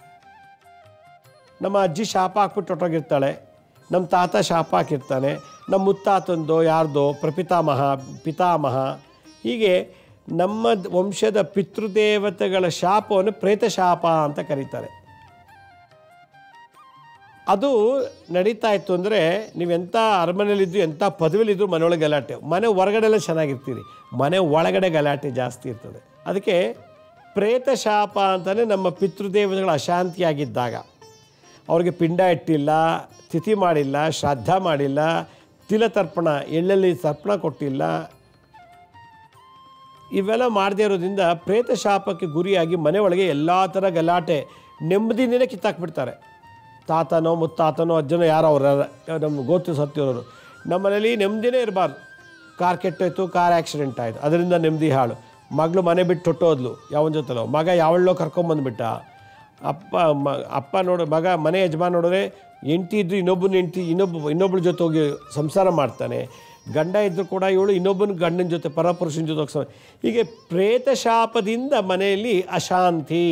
ನಮ್ಮ ಅಜ್ಜಿ ಶಾಪ ಹಾಕ್ಬಿಟ್ಟು ಹೊಟ್ಟೋಗಿರ್ತಾಳೆ ನಮ್ಮ ತಾತ ಶಾಪ ಹಾಕಿರ್ತಾನೆ ನಮ್ಮ ಮುತ್ತಾತಂದೋ ಯಾರ್ದೋ ಪ್ರಪಿತಾಮಹ ಪಿತಾಮಹ ಹೀಗೆ ನಮ್ಮ ದ್- ವಂಶದ ಪಿತೃದೇವತೆಗಳ ಶಾಪವನ್ನು ಪ್ರೇತ ಶಾಪ ಅಂತ ಕರೀತಾರೆ ಅದು ನಡೀತಾ ಇತ್ತು ಅಂದರೆ ನೀವೆಂಥ ಅರಮನೆಯಲ್ಲಿದ್ದು ಎಂಥ ಪದವಿಲಿದ್ದು ಮನೆಯೊಳಗೆ ಗಲಾಟೆ ಮನೆ ಹೊರಗಡೆ ಎಲ್ಲ ಚೆನ್ನಾಗಿರ್ತೀರಿ ಮನೆ ಒಳಗಡೆ ಗಲಾಟೆ ಜಾಸ್ತಿ ಇರ್ತದೆ ಅದಕ್ಕೆ ಪ್ರೇತ ಶಾಪ ಅಂತಲೇ ನಮ್ಮ ಪಿತೃದೇವತೆಗಳ ಅಶಾಂತಿಯಾಗಿದ್ದಾಗ ಅವ್ರಿಗೆ ಪಿಂಡ ಇಟ್ಟಿಲ್ಲ ತಿಥಿ ಮಾಡಿಲ್ಲ ಶ್ರಾದ್ದ ಮಾಡಿಲ್ಲ ತಿಲತರ್ಪಣ ಎಳ್ಳಲ್ಲಿ ತರ್ಪಣ ಕೊಟ್ಟಿಲ್ಲ ಇವೆಲ್ಲ ಮಾಡದೇ ಇರೋದ್ರಿಂದ ಪ್ರೇತ ಶಾಪಕ್ಕೆ ಗುರಿಯಾಗಿ ಮನೆ ಒಳಗೆ ಎಲ್ಲ ಥರ ಗಲಾಟೆ ನೆಮ್ಮದಿನೇ ಕಿತ್ತಾಕ್ಬಿಡ್ತಾರೆ ತಾತನೋ ಮುತ್ತಾತನೋ ಅಜ್ಜನೋ ಯಾರೋ ಅವ್ರ ನಮ್ಮ ಗೋತ್ರ ಸತ್ತಿರೋರು ನಮ್ಮನೇಲಿ ನೆಮ್ಮದಿನೇ ಇರಬಾರ್ದು ಕಾರ್ ಕೆಟ್ಟೋಯ್ತು ಕಾರ್ ಆಕ್ಸಿಡೆಂಟ್ ಆಯಿತು ಅದರಿಂದ ನೆಮ್ಮದಿ ಹಾಳು ಮಗಳು ಮನೆ ಬಿಟ್ಟು ಹೊಟ್ಟೋದ್ಲು ಯಾವನ ಜೊತೆಲೋ ಮಗ ಯಾವಳ್ಳೋ ಕರ್ಕೊಂಬಂದ್ಬಿಟ್ಟ ಅಪ್ಪ ಮ ಅಪ್ಪ ನೋಡು ಮಗ ಮನೆ ಯಜಮಾನ ನೋಡಿದ್ರೆ ಹೆಂಡ್ತಿ ಇದ್ದು ಇನ್ನೊಬ್ಬನ ಹೆಂಡ್ತಿ ಇನ್ನೊಬ್ಬ ಇನ್ನೊಬ್ಬಳ ಜೊತೆ ಹೋಗಿ ಸಂಸಾರ ಮಾಡ್ತಾನೆ ಗಂಡ ಇದ್ದರೂ ಕೂಡ ಇವಳು ಇನ್ನೊಬ್ಬನ ಗಂಡನ ಜೊತೆ ಪರಪುರುಷನ ಜೊತೆ ಹೋಗಿ ಸಂ- ಹೀಗೆ ಪ್ರೇತ ಶಾಪದಿಂದ ಮನೆಯಲ್ಲಿ ಅಶಾಂತಿ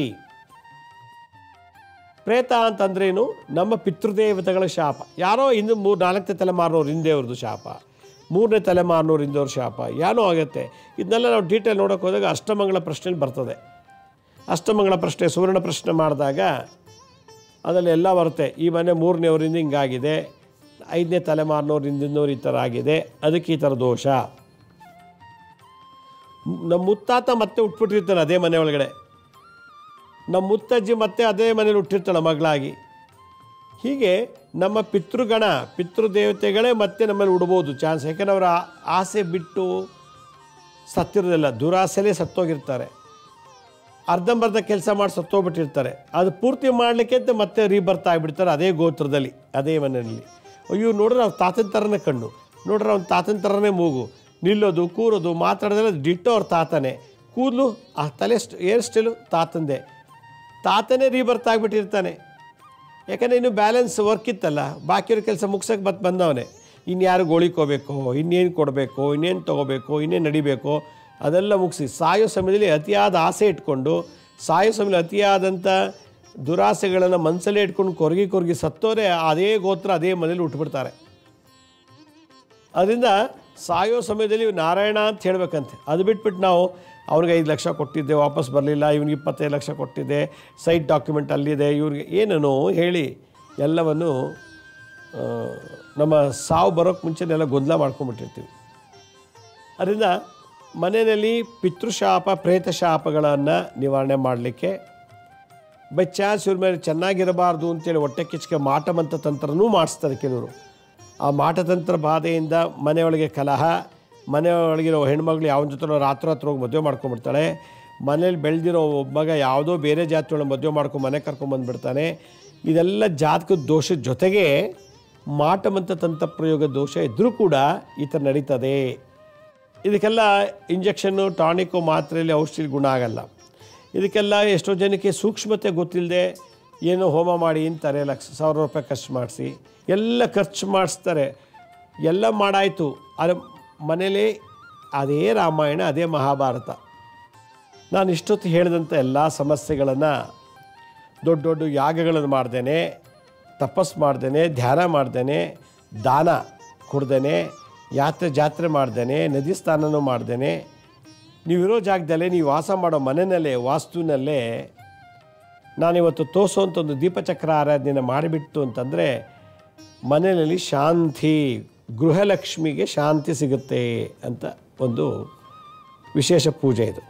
ಪ್ರೇತ ಅಂತಂದ್ರೇನು ನಮ್ಮ ಪಿತೃದೇವತೆಗಳ ಶಾಪ ಯಾರೋ ಇನ್ನು ಮೂರು ನಾಲ್ಕನೇ ತಲೆಮಾರಿನವ್ರು ಹಿಂದೆಯವ್ರದ್ದು ಶಾಪ ಮೂರನೇ ತಲೆಮಾರಿನವ್ರು ಹಿಂದೆಯವ್ರ ಶಾಪ ಏನೋ ಆಗುತ್ತೆ ಇದನ್ನೆಲ್ಲ ನಾವು ಡೀಟೇಲ್ ನೋಡೋಕೆ ಹೋದಾಗ ಅಷ್ಟಮಂಗಳ ಪ್ರಶ್ನೆಯಲ್ಲಿ ಬರ್ತದೆ ಅಷ್ಟಮಂಗಳ ಪ್ರಶ್ನೆ ಸುವರ್ಣ ಪ್ರಶ್ನೆ ಮಾಡಿದಾಗ ಅದರಲ್ಲಿ ಎಲ್ಲ ಬರುತ್ತೆ ಈ ಮನೆ ಮೂರನೇವರಿಂದ ಹಿಂಗಾಗಿದೆ ಐದನೇ ತಲೆಮಾರಿನವ್ರು ಹಿಂದಿನವ್ರು ಈ ಥರ ಆಗಿದೆ ಅದಕ್ಕೆ ಈ ಥರ ದೋಷ ನಮ್ಮ ಮುತ್ತಾತ ಮತ್ತೆ ಉಟ್ಬಿಟ್ಟಿರ್ತಾನೆ ಅದೇ ಮನೆ ಒಳಗಡೆ ನಮ್ಮ ಮುತ್ತಜ್ಜಿ ಮತ್ತೆ ಅದೇ ಮನೇಲಿ ಹುಟ್ಟಿರ್ತಾಳೆ ಮಗಳಾಗಿ ಹೀಗೆ ನಮ್ಮ ಪಿತೃಗಣ ಪಿತೃದೇವತೆಗಳೇ ಮತ್ತೆ ನಮ್ಮಲ್ಲಿ ಉಡ್ಬೋದು ಚಾನ್ಸ್ ಯಾಕಂದ್ರೆ ಅವರ ಆಸೆ ಬಿಟ್ಟು ಸತ್ತಿರೋದಿಲ್ಲ ದುರಾಸೆಲೇ ಸತ್ತೋಗಿರ್ತಾರೆ ಅರ್ಧಂಬರ್ಧ ಕೆಲಸ ಮಾಡಿ ಸತ್ತೋಗ್ಬಿಟ್ಟಿರ್ತಾರೆ ಅದು ಪೂರ್ತಿ ಮಾಡಲಿಕ್ಕೆ ಅಂತ ಮತ್ತೆ ರೀಬರ್ತ್ ಆಗಿಬಿಡ್ತಾರೆ ಅದೇ ಗೋತ್ರದಲ್ಲಿ ಅದೇ ಮನೆಯಲ್ಲಿ ಅಯ್ಯೋ ನೋಡ್ರೆ ಅವ್ರ ತಾತನ ಥರನೇ ಕಣ್ಣು ನೋಡ್ರೆ ಅವ್ನ ತಾತನ ಥರನೇ ಮೂಗು ನಿಲ್ಲೋದು ಕೂರೋದು ಮಾತಾಡೋದೆಲ್ಲ ಡಿಟ್ಟೋ ಅವ್ರ ತಾತನೇ ಕೂದಲು ಆ ತಲೆ ಏರ್ ಸ್ಟೈಲು ತಾತಂದೆ ತಾತನೇ ರೀಬರ್ತ್ ಆಗಿಬಿಟ್ಟಿರ್ತಾನೆ ಯಾಕಂದರೆ ಇನ್ನು ಬ್ಯಾಲೆನ್ಸ್ ವರ್ಕ್ ಇತ್ತಲ್ಲ ಬಾಕಿಯವ್ರ ಕೆಲಸ ಮುಗ್ಸಕ್ಕೆ ಬತ್ ಬಂದವನೇ ಇನ್ಯಾರು ಗೋಳಿಕೋಬೇಕು ಇನ್ನೇನು ಕೊಡಬೇಕು ಇನ್ನೇನು ತೊಗೋಬೇಕು ಇನ್ನೇನು ನಡಿಬೇಕು ಅದೆಲ್ಲ ಮುಗಿಸಿ ಸಾಯೋ ಸಮಯದಲ್ಲಿ ಅತಿಯಾದ ಆಸೆ ಇಟ್ಕೊಂಡು ಸಾಯೋ ಸಮಯದಲ್ಲಿ ಅತಿಯಾದಂಥ ದುರಾಸೆಗಳನ್ನು ಮನಸ್ಸಲ್ಲೇ ಇಟ್ಕೊಂಡು ಕೊರಗಿ ಕೊರಗಿ ಸತ್ತೋರೆ ಅದೇ ಗೋತ್ರ ಅದೇ ಮನೇಲಿ ಉಟ್ಬಿಡ್ತಾರೆ ಅದರಿಂದ ಸಾಯೋ ಸಮಯದಲ್ಲಿ ಇವ್ನು ನಾರಾಯಣ ಅಂತ ಹೇಳ್ಬೇಕಂತೆ ಅದು ಬಿಟ್ಬಿಟ್ಟು ನಾವು ಅವ್ರಿಗೆ ಐದು ಲಕ್ಷ ಕೊಟ್ಟಿದ್ದೆ ವಾಪಸ್ ಬರಲಿಲ್ಲ ಇವ್ನಿಗೆ ಇಪ್ಪತ್ತೈದು ಲಕ್ಷ ಕೊಟ್ಟಿದ್ದೆ ಸೈಟ್ ಡಾಕ್ಯುಮೆಂಟ್ ಅಲ್ಲಿದೆ ಇವ್ರಿಗೆ ಏನೇನೋ ಹೇಳಿ ಎಲ್ಲವನ್ನು ಆ, ನಮ್ಮ ಸಾವು ಬರೋಕ್ಕೆ ಮುಂಚೆನೆಲ್ಲ ಗೊಂದಲ ಮಾಡ್ಕೊಂಬಿಟ್ಟಿರ್ತೀವಿ ಅದರಿಂದ ಮನೆಯಲ್ಲಿ ಪಿತೃಶಾಪ ಪ್ರೇತ ಶಾಪಗಳನ್ನು ನಿವಾರಣೆ ಮಾಡಲಿಕ್ಕೆ ಬೈ ಚಾನ್ಸ್ ಇವ್ರ ಮೇಲೆ ಚೆನ್ನಾಗಿರಬಾರ್ದು ಅಂತೇಳಿ ಹೊಟ್ಟೆ ಕಿಚ್ಚಿಗೆ ಮಾಟಮಂತ ತಂತ್ರನೂ ಮಾಡಿಸ್ತಾರೆ ಕೆಲವರು ಆ ಮಾಟತಂತ್ರ ಬಾಧೆಯಿಂದ ಮನೆಯೊಳಗೆ ಕಲಹ ಮನೆಯೊಳಗಿರೋ ಹೆಣ್ಮಗಳು ಯಾವ ಜೊತೆ ರಾತ್ರಿ ರಾತ್ರಿ ಹೋಗಿ ಮದುವೆ ಮಾಡ್ಕೊಂಡ್ಬಿಡ್ತಾಳೆ ಮನೇಲಿ ಬೆಳೆದಿರೋ ಒಬ್ಬ ಮಗ ಯಾವುದೋ ಬೇರೆ ಜಾತಿಯೊಳಗೆ ಮದುವೆ ಮಾಡ್ಕೊಂಡು ಮನೆ ಕರ್ಕೊಂಬಂದ್ಬಿಡ್ತಾನೆ ಇದೆಲ್ಲ ಜಾತಕದ ದೋಷದ ಜೊತೆಗೆ ಮಾಟಮಂತ ತಂತ್ರ ಪ್ರಯೋಗ ದೋಷ ಇದ್ದರೂ ಕೂಡ ಈ ಥರ ನಡೀತದೆ ಇದಕ್ಕೆಲ್ಲ ಇಂಜೆಕ್ಷನ್ನು ಟಾನಿಕ್ಕು ಮಾತ್ರೆಯಲ್ಲಿ ಔಷಧಿ ಗುಣ ಆಗಲ್ಲ ಇದಕ್ಕೆಲ್ಲ ಎಷ್ಟೋ ಜನಕ್ಕೆ ಸೂಕ್ಷ್ಮತೆ ಗೊತ್ತಿಲ್ಲದೆ ಏನೋ ಹೋಮ ಮಾಡಿ ಅಂತಾರೆ ಲಕ್ಷ ಸಾವಿರ ರೂಪಾಯಿ ಖರ್ಚು ಮಾಡಿಸಿ ಎಲ್ಲ ಖರ್ಚು ಮಾಡಿಸ್ತಾರೆ ಎಲ್ಲ ಮಾಡಾಯಿತು ಆದರೆ ಮನೇಲಿ ಅದೇ ರಾಮಾಯಣ ಅದೇ ಮಹಾಭಾರತ ನಾನು ಇಷ್ಟೊತ್ತು ಹೇಳಿದಂಥ ಎಲ್ಲ ಸಮಸ್ಯೆಗಳನ್ನು ದೊಡ್ಡ ದೊಡ್ಡ ಯಾಗಗಳನ್ನು ಮಾಡ್ದೇನೆ ತಪಸ್ ಮಾಡ್ದೇನೆ ಧ್ಯಾನ ಮಾಡ್ದೇನೆ ದಾನ ಕೊಡ್ದೇನೆ ಯಾತ್ರೆ ಜಾತ್ರೆ ಮಾಡ್ದೇನೆ ನದಿ ಸ್ನಾನನೂ ಮಾಡ್ದೇನೆ ನೀವಿರೋ ಜಾಗದಲ್ಲೇ ನೀವು ವಾಸ ಮಾಡೋ ಮನೆಯಲ್ಲೇ ವಾಸ್ತುನಲ್ಲೇ ನಾನಿವತ್ತು ತೋರಿಸೋಂಥ ಒಂದು ದೀಪಚಕ್ರ ಆರಾಧನೆ ಮಾಡಿಬಿಟ್ಟು ಅಂತಂದರೆ ಮನೆಯಲ್ಲಿ ಶಾಂತಿ ಗೃಹಲಕ್ಷ್ಮಿಗೆ ಶಾಂತಿ ಸಿಗುತ್ತೆ ಅಂತ ಒಂದು ವಿಶೇಷ ಪೂಜೆ ಇದು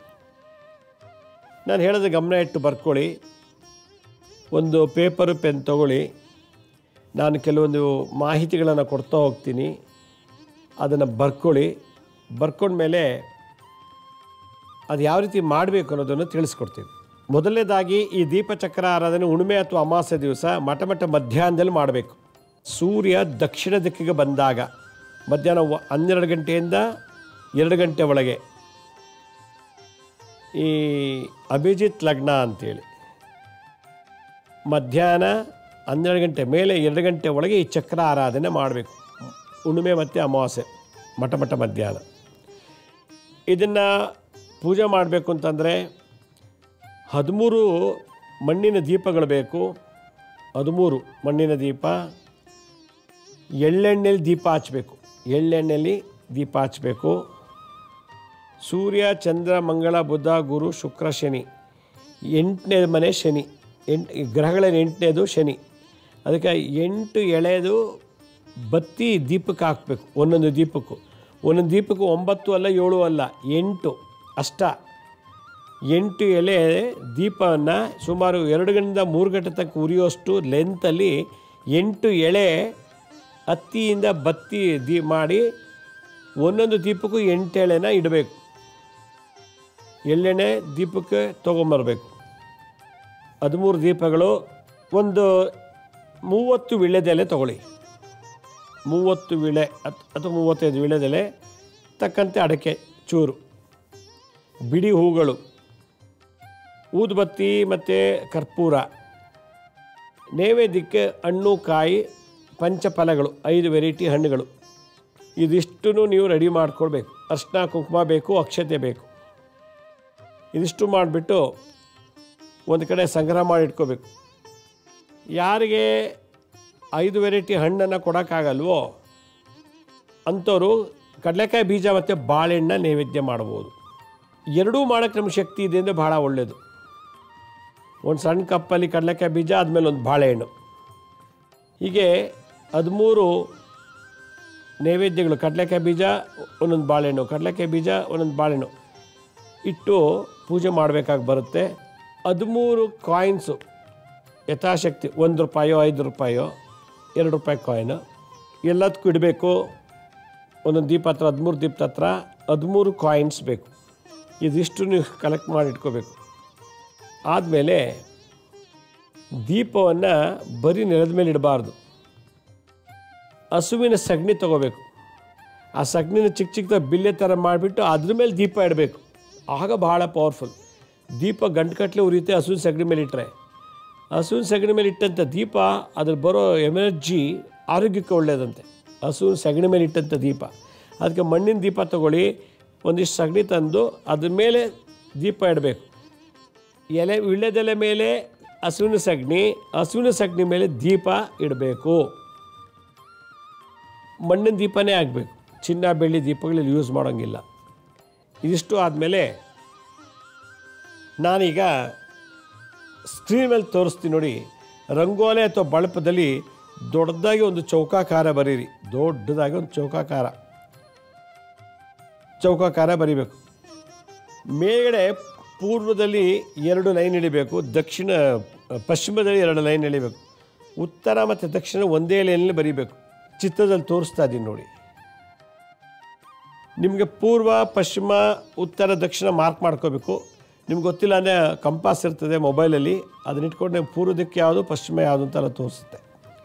ನಾನು ಹೇಳೋದು ಗಮನ ಇಟ್ಟು ಬರ್ಕೊಳ್ಳಿ ಒಂದು ಪೇಪರು ಪೆನ್ ತಗೊಳ್ಳಿ ನಾನು ಕೆಲವೊಂದು ಮಾಹಿತಿಗಳನ್ನು ಕೊಡ್ತಾ ಹೋಗ್ತೀನಿ ಅದನ್ನು ಬರ್ಕೊಳ್ಳಿ ಬರ್ಕೊಂಡ್ಮೇಲೆ ಅದು ಯಾವ ರೀತಿ ಮಾಡಬೇಕು ಅನ್ನೋದನ್ನು ತಿಳಿಸ್ಕೊಡ್ತೀನಿ ಮೊದಲನೇದಾಗಿ ಈ ದೀಪಚಕ್ರ ಆರಾಧನೆ ಉಣ್ಮೆ ಅಥವಾ ಅಮಾವಾಸ್ಯೆ ದಿವಸ ಮಠ ಮಠ ಮಧ್ಯಾಹ್ನದಲ್ಲಿ ಮಾಡಬೇಕು ಸೂರ್ಯ ದಕ್ಷಿಣ ದಿಕ್ಕಿಗೆ ಬಂದಾಗ ಮಧ್ಯಾಹ್ನ ವ- ಹನ್ನೆರಡು ಗಂಟೆಯಿಂದ ಎರಡು ಗಂಟೆ ಒಳಗೆ ಈ ಅಭಿಜಿತ್ ಲಗ್ನ ಅಂತೇಳಿ ಮಧ್ಯಾಹ್ನ ಹನ್ನೆರಡು ಗಂಟೆ ಮೇಲೆ ಎರಡು ಗಂಟೆ ಒಳಗೆ ಈ ಚಕ್ರ ಆರಾಧನೆ ಮಾಡಬೇಕು ಹುಣ್ಣಿಮೆ ಮತ್ತು ಅಮಾವಾಸ್ಯೆ ಮಠ ಮಠ ಮಧ್ಯಾಹ್ನ ಇದನ್ನು ಪೂಜೆ ಮಾಡಬೇಕು ಅಂತಂದರೆ ಹದಿಮೂರು ಮಣ್ಣಿನ ದೀಪಗಳು ಬೇಕು ಹದಿಮೂರು ಮಣ್ಣಿನ ದೀಪ ಎಳ್ಳೆಣ್ಣೆಲಿ ದೀಪ ಹಚ್ಚಬೇಕು ಎಳ್ಳೆಣ್ಣೆಲಿ ದೀಪ ಹಚ್ಚಬೇಕು ಸೂರ್ಯ ಚಂದ್ರ ಮಂಗಳ ಬುಧ ಗುರು ಶುಕ್ರ ಶನಿ ಎಂಟನೇ ಮನೆ ಶನಿ ಎಂಟು ಗ್ರಹಗಳಲ್ಲಿ ಎಂಟನೇದು ಶನಿ ಅದಕ್ಕೆ ಎಂಟು ಎಳೆದು ಬತ್ತಿ ದೀಪಕ್ಕೆ ಹಾಕಬೇಕು ಒಂದೊಂದು ದೀಪಕ್ಕೂ ಒಂದೊಂದು ದೀಪಕ್ಕೂ ಒಂಬತ್ತು ಅಲ್ಲ ಏಳು ಅಲ್ಲ ಎಂಟು ಅಷ್ಟ ಎಂಟು ಎಲೆ ದೀಪವನ್ನು ಸುಮಾರು ಎರಡು ಗಂಟೆಯಿಂದ ಮೂರು ಗಂಟೆ ತನಕ ಉರಿಯೋಷ್ಟು ಲೆಂತಲ್ಲಿ ಎಂಟು ಎಳೆ ಹತ್ತಿಯಿಂದ ಬತ್ತಿ ದೀ ಮಾಡಿ ಒಂದೊಂದು ದೀಪಕ್ಕೂ ಎಂಟು ಎಳೆನ ಇಡಬೇಕು ಎಳ್ಳೆಣ್ಣೆ ದೀಪಕ್ಕೆ ತೊಗೊಂಬರ್ಬೇಕು ಹದಿಮೂರು ದೀಪಗಳು ಒಂದು ಮೂವತ್ತು ವಿಳ್ಯದೆಲೆ ತಗೊಳ್ಳಿ ಮೂವತ್ತು ವಿಳೆ ಅತ್ ಅಥವಾ ಮೂವತ್ತೈದು ವಿಳ್ಯದೆಲೆ ತಕ್ಕಂತೆ ಅಡಕೆ ಚೂರು ಬಿಡಿ ಹೂಗಳು ಊದುಬತ್ತಿ ಮತ್ತು ಕರ್ಪೂರ ನೈವೇದ್ಯಕ್ಕೆ ಹಣ್ಣು ಕಾಯಿ ಪಂಚಫಲಗಳು ಐದು ವೆರೈಟಿ ಹಣ್ಣುಗಳು ಇದಿಷ್ಟೂ ನೀವು ರೆಡಿ ಮಾಡ್ಕೊಳ್ಬೇಕು ಅರ್ಶಿನ ಕುಂಕುಮ ಬೇಕು ಅಕ್ಷತೆ ಬೇಕು ಇದಿಷ್ಟು ಮಾಡಿಬಿಟ್ಟು ಒಂದು ಕಡೆ ಸಂಗ್ರಹ ಮಾಡಿ ಇಟ್ಕೋಬೇಕು ಯಾರಿಗೆ ಐದು ವೆರೈಟಿ ಹಣ್ಣನ್ನು ಕೊಡೋಕ್ಕಾಗಲ್ವೋ ಅಂಥವ್ರು ಕಡಲೆಕಾಯಿ ಬೀಜ ಮತ್ತು ಬಾಳೆಹಣ್ಣ ನೈವೇದ್ಯ ಮಾಡ್ಬೋದು ಎರಡೂ ಮಾಡೋಕ್ಕೆ ನಮ್ಗೆ ಶಕ್ತಿ ಇದೆ ಅಂದರೆ ಭಾಳ ಒಳ್ಳೆಯದು ಒಂದು ಸಣ್ಣ ಕಪ್ಪಲ್ಲಿ ಕಡಲೆಕಾಯಿ ಬೀಜ ಆದಮೇಲೆ ಒಂದು ಬಾಳೆಹಣ್ಣು ಹೀಗೆ ಹದಿಮೂರು ನೈವೇದ್ಯಗಳು ಕಡಲೆಕಾಯಿ ಬೀಜ ಒಂದೊಂದು ಬಾಳೆಹಣ್ಣು ಕಡಲೆಕಾಯಿ ಬೀಜ ಒಂದೊಂದು ಬಾಳೆಹಣ್ಣು ಇಟ್ಟು ಪೂಜೆ ಮಾಡಬೇಕಾಗಿ ಬರುತ್ತೆ ಹದಿಮೂರು ಕಾಯಿನ್ಸು ಯಥಾಶಕ್ತಿ ಒಂದು ರೂಪಾಯೋ ಐದು ರೂಪಾಯೋ ಎರಡು ರೂಪಾಯಿ ಕಾಯಿನು ಎಲ್ಲದಕ್ಕೂ ಇಡಬೇಕು ಒಂದೊಂದು ದೀಪ ಹತ್ರ ಹದಿಮೂರು ದೀಪದ ಹತ್ರ ಹದಿಮೂರು ಕಾಯಿನ್ಸ್ ಬೇಕು ಇದಿಷ್ಟು ನೀವು ಕಲೆಕ್ಟ್ ಮಾಡಿ ಇಟ್ಕೋಬೇಕು ಆದಮೇಲೆ ದೀಪವನ್ನು ಬರೀ ನೆಲದ ಮೇಲೆ ಇಡಬಾರ್ದು ಹಸುವಿನ ಸಗಣಿ ತಗೋಬೇಕು ಆ ಸಗಣಿನ ಚಿಕ್ಕ ಚಿಕ್ಕದ ಬಿಲ್ಲೆ ಥರ ಮಾಡಿಬಿಟ್ಟು ಅದ್ರ ಮೇಲೆ ದೀಪ ಇಡಬೇಕು ಆಗ ಬಹಳ ಪವರ್ಫುಲ್ ದೀಪ ಗಂಟುಕಟ್ಲೆ ಉರಿಯುತ್ತೆ ಹಸುವಿನ ಸಗಣಿ ಮೇಲೆ ಇಟ್ಟರೆ ಹಸುವಿನ ಸಗಣಿ ಮೇಲೆ ಇಟ್ಟಂಥ ದೀಪ ಅದ್ರ ಬರೋ ಎನರ್ಜಿ ಆರೋಗ್ಯಕ್ಕೆ ಒಳ್ಳೆಯದಂತೆ ಹಸುವಿನ ಸಗಣಿ ಮೇಲೆ ಇಟ್ಟಂಥ ದೀಪ ಅದಕ್ಕೆ ಮಣ್ಣಿನ ದೀಪ ತಗೊಳ್ಳಿ ಒಂದಿಷ್ಟು ಸಗಣಿ ತಂದು ಅದ್ರ ಮೇಲೆ ದೀಪ ಇಡಬೇಕು ಎಲೆ ವಿಳ್ಯದೆಲೆ ಮೇಲೆ ಹಸುವಿನ ಸಗಣಿ ಹಸುವಿನ ಸಗಣಿ ಮೇಲೆ ದೀಪ ಇಡಬೇಕು ಮಣ್ಣಿನ ದೀಪನೇ ಆಗಬೇಕು ಚಿನ್ನ ಬೆಳ್ಳಿ ದೀಪಗಳಲ್ಲಿ ಯೂಸ್ ಮಾಡೋಂಗಿಲ್ಲ ಇದಿಷ್ಟು ಆದಮೇಲೆ ನಾನೀಗ ಸ್ಕ್ರೀನ್ ಮೇಲೆ ತೋರಿಸ್ತೀನಿ ನೋಡಿ ರಂಗೋಲಿ ಅಥವಾ ಬಳಪದಲ್ಲಿ ದೊಡ್ಡದಾಗಿ ಒಂದು ಚೌಕಾಕಾರ ಬರೀರಿ ದೊಡ್ಡದಾಗಿ ಒಂದು ಚೌಕಾಕಾರ ಚೌಕಾಕಾರ ಬರಿಬೇಕು ಮೇಲ್ಗಡೆ ಪೂರ್ವದಲ್ಲಿ ಎರಡು ಲೈನ್ ಎಳಿಬೇಕು ದಕ್ಷಿಣ ಪಶ್ಚಿಮದಲ್ಲಿ ಎರಡು ಲೈನ್ ಎಳಿಬೇಕು ಉತ್ತರ ಮತ್ತು ದಕ್ಷಿಣ ಒಂದೇ ಲೈನಲ್ಲಿ ಬರೀಬೇಕು ಚಿತ್ರದಲ್ಲಿ ತೋರಿಸ್ತಾ ಇದ್ದೀನಿ ನೋಡಿ ನಿಮಗೆ ಪೂರ್ವ ಪಶ್ಚಿಮ ಉತ್ತರ ದಕ್ಷಿಣ ಮಾರ್ಕ್ ಮಾಡ್ಕೋಬೇಕು ನಿಮ್ಗೆ ಗೊತ್ತಿಲ್ಲ ಅಂದರೆ ಕಂಪಾಸ್ ಇರ್ತದೆ ಮೊಬೈಲಲ್ಲಿ ಅದನ್ನ ಇಟ್ಕೊಂಡು ನೀವು ಪೂರ್ವ ದಿಕ್ಕು ಯಾವುದು ಪಶ್ಚಿಮ ಯಾವುದು ಅಂತೆಲ್ಲ ತೋರಿಸುತ್ತೆ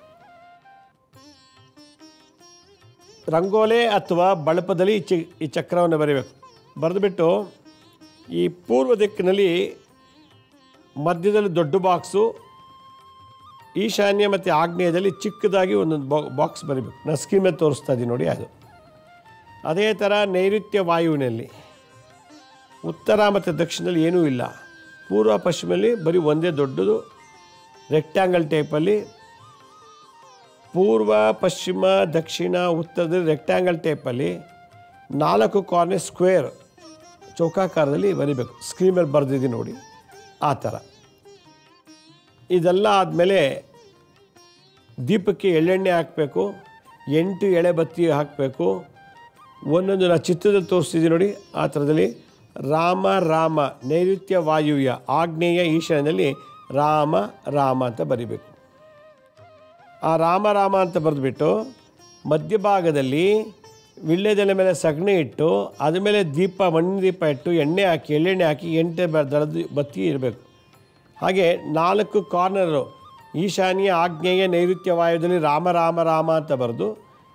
ರಂಗೋಲೆ ಅಥವಾ ಬಳಪದಲ್ಲಿ ಈ ಚಿ ಈ ಚಕ್ರವನ್ನು ಬರೀಬೇಕು ಬರೆದುಬಿಟ್ಟು ಈ ಪೂರ್ವ ದಿಕ್ಕಿನಲ್ಲಿ ಮಧ್ಯದಲ್ಲಿ ದೊಡ್ಡ ಬಾಕ್ಸು ಈಶಾನ್ಯ ಮತ್ತು ಆಗ್ನೇಯದಲ್ಲಿ ಚಿಕ್ಕದಾಗಿ ಒಂದೊಂದು ಬಾ ಬಾಕ್ಸ್ ಬರೀಬೇಕು ನಾನು ಸ್ಕ್ರೀನ್ ಮೇಲೆ ತೋರಿಸ್ತಾ ಇದ್ದೀನಿ ನೋಡಿ ಅದು ಅದೇ ಥರ ನೈಋತ್ಯ ವಾಯುವಿನಲ್ಲಿ ಉತ್ತರ ಮತ್ತು ದಕ್ಷಿಣದಲ್ಲಿ ಏನೂ ಇಲ್ಲ ಪೂರ್ವ ಪಶ್ಚಿಮದಲ್ಲಿ ಬರೀ ಒಂದೇ ದೊಡ್ಡದು ರೆಕ್ಟ್ಯಾಂಗಲ್ ಟೈಪಲ್ಲಿ ಪೂರ್ವ ಪಶ್ಚಿಮ ದಕ್ಷಿಣ ಉತ್ತರದಲ್ಲಿ ರೆಕ್ಟ್ಯಾಂಗಲ್ ಟೈಪಲ್ಲಿ ನಾಲ್ಕು ಕಾರ್ನರ್ ಸ್ಕ್ವೇರ್ ಚೌಕಾಕಾರದಲ್ಲಿ ಬರಿಬೇಕು ಸ್ಕ್ರೀನ್ ಮೇಲೆ ಬರೆದಿದ್ದೀನಿ ನೋಡಿ ಆ ಥರ ಇದೆಲ್ಲ ಆದಮೇಲೆ ದೀಪಕ್ಕೆ ಎಳ್ಳೆಣ್ಣೆ ಹಾಕಬೇಕು ಎಂಟು ಎಳೆ ಬತ್ತಿ ಹಾಕಬೇಕು ಒಂದೊಂದು ನಾ ಚಿತ್ರದಲ್ಲಿ ತೋರಿಸ್ತಿದ್ದೀನಿ ನೋಡಿ ಆ ಥರದಲ್ಲಿ ರಾಮ ರಾಮ ನೈಋತ್ಯ ವಾಯುವ್ಯ ಆಗ್ನೇಯ ಈಶಾನ್ಯದಲ್ಲಿ ರಾಮ ರಾಮ ಅಂತ ಬರಿಬೇಕು ಆ ರಾಮ ರಾಮ ಅಂತ ಬರೆದ್ಬಿಟ್ಟು ಮಧ್ಯಭಾಗದಲ್ಲಿ ವಿಳ್ಯದೆಲೆ ಮೇಲೆ ಸಗಣಿ ಇಟ್ಟು ಅದ್ರ ಮೇಲೆ ದೀಪ ಮಣ್ಣಿನ ದೀಪ ಇಟ್ಟು ಎಣ್ಣೆ ಹಾಕಿ ಎಳ್ಳೆಣ್ಣೆ ಹಾಕಿ ಎಂಟೆ ಬ ದಳದ ಬತ್ತಿ ಇರಬೇಕು ಹಾಗೆ ನಾಲ್ಕು ಕಾರ್ನರು ಈಶಾನ್ಯ ಆಗ್ನೇಯ ನೈಋತ್ಯ ವಾಯುದಲ್ಲಿ ರಾಮ ರಾಮ ರಾಮ ಅಂತ ಬರೆದು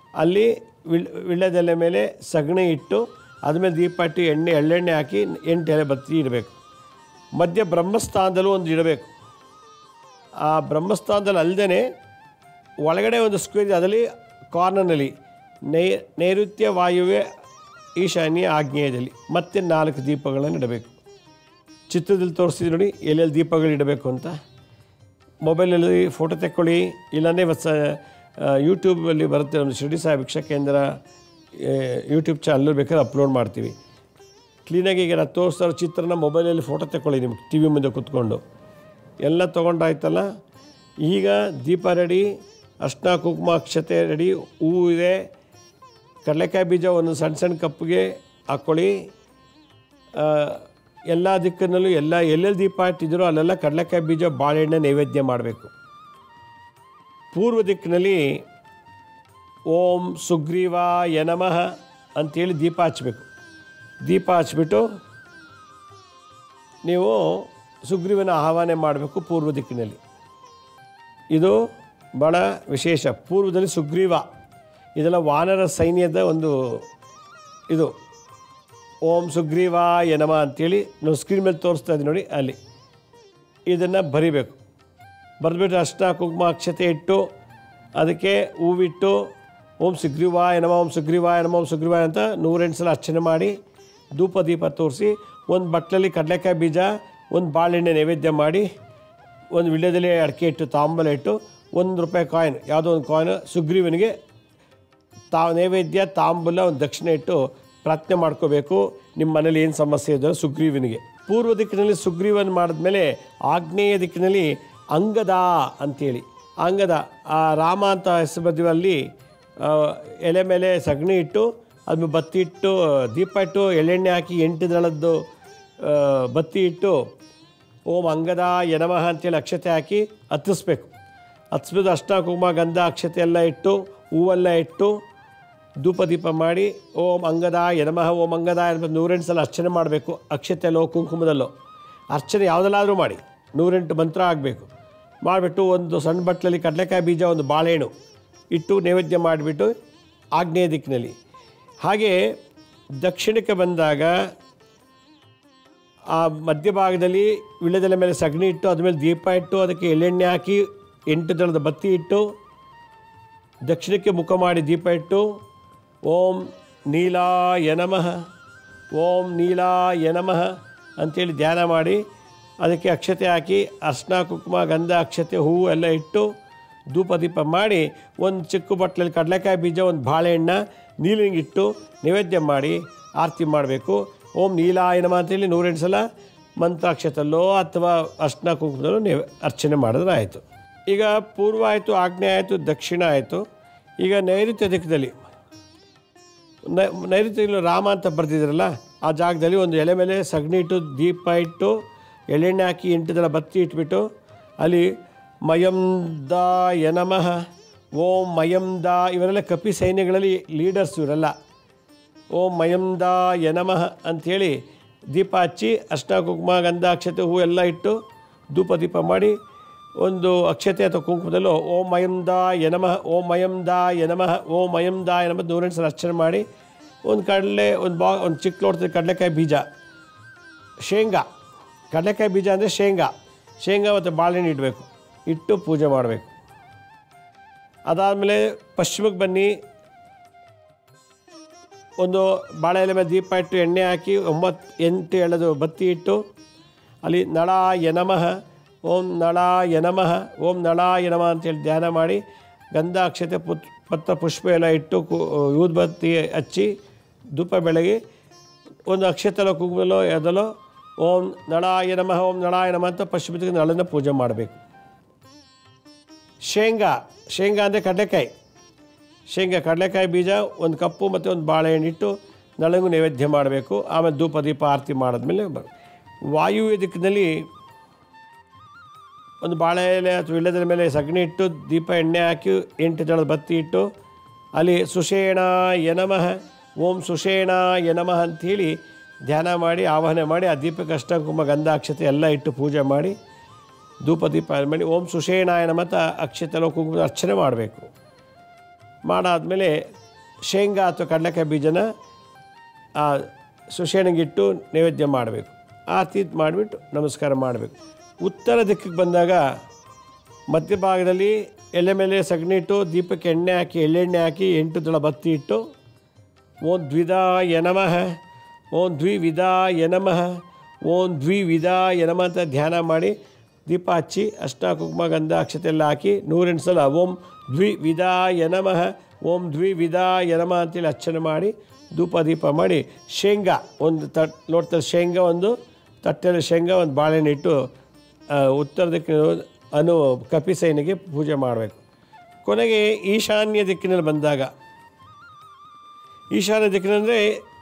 ಅಲ್ಲಿ ವಿಳ್ ವಿಳ್ಯದೆಲೆ ಮೇಲೆ ಸಗಣಿ ಇಟ್ಟು ಅದ್ಮೇಲೆ ದೀಪ ಇಟ್ಟು ಎಣ್ಣೆ ಎಳ್ಳೆಣ್ಣೆ ಹಾಕಿ ಎಂಟು ಎಲೆ ಬತ್ತಿ ಇಡಬೇಕು ಮಧ್ಯ ಬ್ರಹ್ಮಸ್ಥಾನದಲ್ಲೂ ಒಂದು ಇಡಬೇಕು ಆ ಬ್ರಹ್ಮಸ್ಥಾನದಲ್ಲಿ ಅಲ್ಲದೆ ಒಳಗಡೆ ಒಂದು ಸ್ಕ್ವೇರ್ ಇದೆ ಅದರಲ್ಲಿ ಕಾರ್ನರ್ನಲ್ಲಿ ನೈ ನೈಋತ್ಯ ವಾಯುವ್ಯ ಈಶಾನ್ಯ ಆಗ್ನೇಯದಲ್ಲಿ ಮತ್ತೆ ನಾಲ್ಕು ದೀಪಗಳನ್ನು ಇಡಬೇಕು ಚಿತ್ರದಲ್ಲಿ ತೋರಿಸ್ತಿದ್ರು ನೋಡಿ ಎಲ್ಲೆಲ್ಲಿ ದೀಪಗಳು ಇಡಬೇಕು ಅಂತ ಮೊಬೈಲಲ್ಲಿ ಫೋಟೋ ತೆಕ್ಕೊಳ್ಳಿ ಇಲ್ಲಾಂದರೆ ಇವತ್ತು ಸ ಯೂಟ್ಯೂಬಲ್ಲಿ ಬರುತ್ತೆ ನಮ್ಮ ಶಿರ್ಡಿ ಸಾಯಿ ಭಿಕ್ಷಾ ಕೇಂದ್ರ ಆ, ಯೂಟ್ಯೂಬ್ ಚಾನಲ್ ಬೇಕಾದ್ರೆ ಅಪ್ಲೋಡ್ ಮಾಡ್ತೀವಿ ಕ್ಲೀನಾಗಿ ಈಗ ನಾನು ತೋರಿಸ್ತಾ ಇರೋ ಚಿತ್ರನ ಮೊಬೈಲಲ್ಲಿ ಫೋಟೋ ತೆಕ್ಕೊಳ್ಳಿ ನಿಮ್ಗೆ ಟಿ ವಿ ಮುಂದೆ ಕೂತ್ಕೊಂಡು ಎಲ್ಲ ತೊಗೊಂಡಾಯ್ತಲ್ಲ ಈಗ ದೀಪ ರೆಡಿ ಅರ್ಶಿನ ಕುಂಕುಮ ಅಕ್ಷತೆ ರೆಡಿ ಹೂವು ಇದೆ ಕಡಲೆಕಾಯಿ ಬೀಜ ಒಂದು ಸಣ್ಣ ಸಣ್ಣ ಕಪ್ಪಿಗೆ ಹಾಕ್ಕೊಳ್ಳಿ ಆ, ಎಲ್ಲ ದಿಕ್ಕಿನಲ್ಲೂ ಎಲ್ಲ ಎಲ್ಲೆಲ್ಲಿ ದೀಪ ಇಟ್ಟಿದ್ದೀರೋ ಅಲ್ಲೆಲ್ಲ ಕಡಲೆಕಾಯಿ ಬೀಜ ಬಾಳೆಹಣ್ಣೆ ನೈವೇದ್ಯ ಮಾಡಬೇಕು ಪೂರ್ವ ದಿಕ್ಕಿನಲ್ಲಿ ಓಂ ಸುಗ್ರೀವಾಯ ನಮಃ ಅಂತೇಳಿ ದೀಪ ಹಚ್ಚಬೇಕು ದೀಪ ಹಚ್ಬಿಟ್ಟು ನೀವು ಸುಗ್ರೀವನ ಆಹ್ವಾನ ಮಾಡಬೇಕು ಪೂರ್ವ ದಿಕ್ಕಿನಲ್ಲಿ ಇದು ಭಾಳ ವಿಶೇಷ ಪೂರ್ವದಲ್ಲಿ ಸುಗ್ರೀವ ಇದೆಲ್ಲ ವಾನರ ಸೈನ್ಯದ ಒಂದು ಇದು ಓಂ ಸುಗ್ರೀವಾಯ ನಮ ಅಂತೇಳಿ ನಾವು ಸ್ಕ್ರೀನ್ ಮೇಲೆ ತೋರಿಸ್ತಾ ಇದ್ದೀವಿ ನೋಡಿ ಅಲ್ಲಿ ಇದನ್ನು ಬರಿಬೇಕು ಬರೆದ್ಬಿಟ್ಟು ಅಷ್ಟ ಕುಂಕುಮ ಅಕ್ಷತೆ ಇಟ್ಟು ಅದಕ್ಕೆ ಹೂವಿಟ್ಟು ಓಂ ಸುಗ್ರೀವಾಯ ನಮ ಓಂ ಸುಗ್ರೀವಾಯ ನಮ ಓಂ ಸುಗ್ರೀವಾಯ ಅಂತ ನೂರೆಂಟು ಸಲ ಅರ್ಚನೆ ಮಾಡಿ ಧೂಪ ದೀಪ ತೋರಿಸಿ ಒಂದು ಬಟ್ಲಲ್ಲಿ ಕಡಲೆಕಾಯಿ ಬೀಜ ಒಂದು ಬಾಳೆಹಣ್ಣೆ ನೈವೇದ್ಯ ಮಾಡಿ ಒಂದು ವಿಳ್ಯದೆಲೆ ಅಡಿಕೆ ಇಟ್ಟು ತಾಂಬಲ ಇಟ್ಟು ಒಂದು ರೂಪಾಯಿ ಕಾಯಿನ್ ಯಾವುದೋ ಒಂದು ಕಾಯಿನ್ ಸುಗ್ರೀವನಿಗೆ ತಾ ನೈವೇದ್ಯ ತಾಂಬೂಲ ಒಂದು ದಕ್ಷಿಣೆ ಇಟ್ಟು ಪ್ರಾರ್ಥನೆ ಮಾಡ್ಕೋಬೇಕು ನಿಮ್ಮ ಮನೇಲಿ ಏನು ಸಮಸ್ಯೆ ಇದೆಯೋ ಸುಗ್ರೀವನಿಗೆ ಪೂರ್ವ ದಿಕ್ಕಿನಲ್ಲಿ ಸುಗ್ರೀವನ್ ಮಾಡಿದ್ಮೇಲೆ ಆಗ್ನೇಯ ದಿಕ್ಕಿನಲ್ಲಿ ಅಂಗದ ಅಂತೇಳಿ ಅಂಗದ ಆ ರಾಮ ಅಂತ ಹೆಸರು ಬದಿವಲ್ಲಿ ಆ, ಎಲೆ ಮೇಲೆ ಸಗಣಿ ಇಟ್ಟು ಅದ್ರ ಬತ್ತಿ ಇಟ್ಟು ದೀಪ ಇಟ್ಟು ಎಳ್ಳೆಣ್ಣೆ ಹಾಕಿ ಎಂಟು ದಳದ್ದು ಆ, ಬತ್ತಿ ಇಟ್ಟು ಓಂ ಅಂಗದ ಯನಮಃ ಅಂತೇಳಿ ಅಕ್ಷತೆ ಹಾಕಿ ಹತ್ತಿಸ್ಬೇಕು ಹತ್ತಿಸ್ಬಿಟ್ಟು ಅಷ್ಟ ಕುಂಕುಮ ಗಂಧ ಅಕ್ಷತೆ ಎಲ್ಲ ಇಟ್ಟು ಹೂವೆಲ್ಲ ಇಟ್ಟು ಧೂಪ ದೀಪ ಮಾಡಿ ಓಂ ಅಂಗದ ಯನಮಃ ಓಂ ಅಂಗದ ಎನ್ಬಿಟ್ಟು ನೂರೆಂಟು ಸಲ ಅರ್ಚನೆ ಮಾಡಬೇಕು ಅಕ್ಷತೆಯಲ್ಲೋ ಕುಂಕುಮದಲ್ಲೋ ಅರ್ಚನೆ ಯಾವುದಲ್ಲಾದರೂ ಮಾಡಿ ನೂರೆಂಟು ಮಂತ್ರ ಆಗಬೇಕು ಮಾಡಿಬಿಟ್ಟು ಒಂದು ಸಣ್ಣ ಬಟ್ಲಲ್ಲಿ ಕಡಲೆಕಾಯಿ ಬೀಜ ಒಂದು ಬಾಳೆಹಣ್ಣು ಇಟ್ಟು ನೈವೇದ್ಯ ಮಾಡಿಬಿಟ್ಟು ಆಗ್ನೇಯ ದಿಕ್ಕಿನಲ್ಲಿ ಹಾಗೆ ದಕ್ಷಿಣಕ್ಕೆ ಬಂದಾಗ ಆ ಮಧ್ಯಭಾಗದಲ್ಲಿ ವಿಳ್ಯದೆಲೆ ಮೇಲೆ ಸಗಣಿ ಇಟ್ಟು ಅದ್ರ ಮೇಲೆ ದೀಪ ಇಟ್ಟು ಅದಕ್ಕೆ ಎಳ್ಳೆಣ್ಣೆ ಹಾಕಿ ಎಂಟು ದಳದ ಬತ್ತಿ ಇಟ್ಟು ದಕ್ಷಿಣಕ್ಕೆ ಮುಖ ಮಾಡಿ ದೀಪ ಇಟ್ಟು ಓಂ ನೀಲಾಯ ನಮಃ ಓಂ ನೀಲಾಯ ನಮಃ ಅಂತೇಳಿ ಧ್ಯಾನ ಮಾಡಿ ಅದಕ್ಕೆ ಅಕ್ಷತೆ ಹಾಕಿ ಅರ್ಶಿನ ಕುಂಕುಮ ಗಂಧ ಅಕ್ಷತೆ ಹೂವು ಎಲ್ಲ ಇಟ್ಟು ಧೂಪ ದೀಪ ಮಾಡಿ ಒಂದು ಚಿಕ್ಕ ಬಟ್ಲಲ್ಲಿ ಕಡಲೆಕಾಯಿ ಬೀಜ ಒಂದು ಬಾಳೆಹಣ್ಣ ನೀಲಿಂಗಿಟ್ಟು ನೈವೇದ್ಯ ಮಾಡಿ ಆರತಿ ಮಾಡಬೇಕು ಓಂ ನೀಲಾಯ ನಮಃ ಅಂತೇಳಿ ನೂರೆಂಟು ಸಲ ಮಂತ್ರಾಕ್ಷತಲ್ಲೋ ಅಥವಾ ಅರ್ಶಿನ ಕುಂಕುಮದಲ್ಲೋ ನೀವು ಅರ್ಚನೆ ಮಾಡಿದ್ರೆ ಆಯಿತು ಈಗ ಪೂರ್ವ ಆಯಿತು ಆಗ್ನೇಯ ಆಯಿತು ದಕ್ಷಿಣ ಆಯಿತು ಈಗ ನೈಋತ್ಯ ದಿಕ್ಕದಲ್ಲಿ ನ- ನೈಋತ್ಯದಲ್ಲಿ ರಾಮ ಅಂತ ಬರ್ತಿದ್ರಲ್ಲ ಆ ಜಾಗದಲ್ಲಿ ಒಂದು ಎಲೆ ಮೇಲೆ ಸಗಣಿ ಇಟ್ಟು ದೀಪ ಇಟ್ಟು ಎಳ್ಳೆಣ್ಣೆ ಹಾಕಿ ಎಂಟು ದಳ ಬತ್ತಿ ಇಟ್ಬಿಟ್ಟು ಅಲ್ಲಿ ಮಯಂದ ಯನಮಃ ಓಂ ಮಯಂದ ಇವರೆಲ್ಲ ಕಪಿ ಸೈನ್ಯಗಳಲ್ಲಿ ಲೀಡರ್ಸ್ ಇವರೆಲ್ಲ ಓಂ ಮಯಂದ ಯನಮಃ ಅಂಥೇಳಿ ದೀಪ ಹಚ್ಚಿ ಅಷ್ಟ ಕುಂಕುಮ ಗಂಧ ಅಕ್ಷತೆ ಹೂ ಎಲ್ಲ ಇಟ್ಟು ಧೂಪ ದೀಪ ಮಾಡಿ ಒಂದು ಅಕ್ಷತೆ ಅಥವಾ ಕುಂಕುಮದಲ್ಲೋ ಓಂ ಮಯಂದ ಯನಮಃ ಓಂ ಮಯಂದ ಯನಮಃ ಓಂ ಮಯಂದ ಯನಮಃ ನೂರೆಂಟು ಸಲ ಅರ್ಚನೆ ಮಾಡಿ ಒಂದು ಕಡಲೆ ಒಂದು ಬಾ ಒಂದು ಚಿಕ್ಕ ಲೋಟದ ಕಡಲೆಕಾಯಿ ಬೀಜ ಶೇಂಗಾ ಕಡಲೆಕಾಯಿ ಬೀಜ ಅಂದರೆ ಶೇಂಗಾ ಶೇಂಗಾ ಮತ್ತು ಬಾಳೆಹಣ್ಣು ಇಡಬೇಕು ಇಟ್ಟು ಪೂಜೆ ಮಾಡಬೇಕು ಅದಾದಮೇಲೆ ಪಶ್ಚಿಮಕ್ಕೆ ಬನ್ನಿ ಒಂದು ಬಾಳೆ ಎಲೆ ಮೇಲೆ ದೀಪ ಇಟ್ಟು ಎಣ್ಣೆ ಹಾಕಿ ಒಂಬತ್ತು ಎಂಟು ಎಳೆದು ಬತ್ತಿ ಇಟ್ಟು ಅಲ್ಲಿ ನಳ ಯನಮಃ ಓಂ ನಳ ಯನಮಃ ಓಂ ನಳ ಯನಮ ಅಂತೇಳಿ ಧ್ಯಾನ ಮಾಡಿ ಗಂಧ ಅಕ್ಷತೆ ಪುತ್ ಪತ್ರ ಪುಷ್ಪ ಎಲ್ಲ ಇಟ್ಟು ಕು ಊದ್ಬತ್ತಿ ಹಚ್ಚಿ ಧೂಪ ಬೆಳಗಿ ಒಂದು ಅಕ್ಷತೆಲೋ ಕುಂಕುಮಲೋ ಎದಲೋ ಓಂ ನಳಾಯ ನಮಃ ಓಂ ನಳಾಯ ನಮಃ ಅಂತ ಪಶ್ಚಿಮ ದಿಕ್ಕಿನ ನಳನ ಪೂಜೆ ಮಾಡಬೇಕು ಶೇಂಗಾ ಶೇಂಗಾ ಅಂದರೆ ಕಡಲೆಕಾಯಿ ಶೇಂಗಾ ಕಡಲೆಕಾಯಿ ಬೀಜ ಒಂದು ಕಪ್ಪು ಮತ್ತು ಒಂದು ಬಾಳೆಹಣ್ಣು ಇಟ್ಟು ನಳಗೂ ನೈವೇದ್ಯ ಮಾಡಬೇಕು ಆಮೇಲೆ ಧೂಪ ದೀಪ ಆರತಿ ಮಾಡಿದ್ಮೇಲೆ ಬ ವಾಯುವ್ಯ ದಿಕ್ಕಿನಲ್ಲಿ ಒಂದು ಬಾಳೆ ಎಲೆ ಅಥವಾ ಇಲ್ಲದ್ರ ಮೇಲೆ ಸಗಣಿ ಇಟ್ಟು ದೀಪ ಎಣ್ಣೆ ಹಾಕಿ ಎಂಟು ಜಳದ ಬತ್ತಿ ಇಟ್ಟು ಅಲ್ಲಿ ಸುಷೇಣ ಯನಮಃ ಓಂ ಸುಷೇಣ ಯನಮಃ ಅಂಥೇಳಿ ಧ್ಯಾನ ಮಾಡಿ ಆವಾಹನೆ ಮಾಡಿ ಆ ದೀಪಕ್ಕೆ ಅಷ್ಟ ಕುಂಕುಮ ಗಂಧಾಕ್ಷತೆ ಎಲ್ಲ ಇಟ್ಟು ಪೂಜೆ ಮಾಡಿ ಧೂಪ ದೀಪ ಮಾಡಿ ಓಂ ಸುಷೇಣಾಯ ನಮಃ ಅಂತ ಅಕ್ಷತೆಲ್ಲ ಕುಂಕುಮದ ಅರ್ಚನೆ ಮಾಡಬೇಕು ಮಾಡಾದಮೇಲೆ ಶೇಂಗಾ ಅಥವಾ ಕಡಲೆಕಾಯಿ ಬೀಜನ ಆ ಸುಶೇಣಿಗಿಟ್ಟು ನೈವೇದ್ಯ ಮಾಡಬೇಕು ಆ ತೀತ್ ಮಾಡಿಬಿಟ್ಟು ನಮಸ್ಕಾರ ಮಾಡಬೇಕು ಉತ್ತರ ದಿಕ್ಕಿಗೆ ಬಂದಾಗ ಮಧ್ಯಭಾಗದಲ್ಲಿ ಎಲೆ ಮೇಲೆ ಸಗಣಿ ಇಟ್ಟು ದೀಪಕ್ಕೆ ಎಣ್ಣೆ ಹಾಕಿ ಎಳ್ಳೆಣ್ಣೆ ಹಾಕಿ ಎಂಟು ದಳ ಬತ್ತಿ ಇಟ್ಟು ಓಂ ದ್ವಿಧಾಯ ನಮಃ ಓಂ ದ್ವಿವಿಧಾಯ ನಮಃ ಓಂ ದ್ವಿವಿಧಾಯ ನಮಃ ಅಂತ ಧ್ಯಾನ ಮಾಡಿ ದೀಪ ಹಚ್ಚಿ ಅಷ್ಟ ಕುಂಕುಮ ಗಂಧ ಅಕ್ಷತೆ ಎಲ್ಲ ಹಾಕಿ ನೂರೆಂಟು ಸಲ ಓಂ ದ್ವಿವಿಧಾಯ ನಮಃ ಓಂ ದ್ವಿವಿಧಾಯ ನಮಃ ಅಂತೇಳಿ ಅರ್ಚನೆ ಮಾಡಿ ಧೂಪ ದೀಪ ಮಾಡಿ ಶೇಂಗಾ ಒಂದು ತಟ್ ನೋಡ್ತಾರೆ ಶೇಂಗಾ ಒಂದು ತಟ್ಟೆಯಲ್ಲಿ ಶೇಂಗಾ ಒಂದು ಬಾಳೆಹಣ್ಣು ಇಟ್ಟು ಆ, ಉತ್ತರ ದಿಕ್ಕಿನ ಅನು ಕಪಿಸೈನಿಗೆ ಪೂಜೆ ಮಾಡಬೇಕು ಕೊನೆಗೆ ಈಶಾನ್ಯ ದಿಕ್ಕಿನಲ್ಲಿ ಬಂದಾಗ ಈಶಾನ್ಯ ದಿಕ್ಕಿನಂದರೆ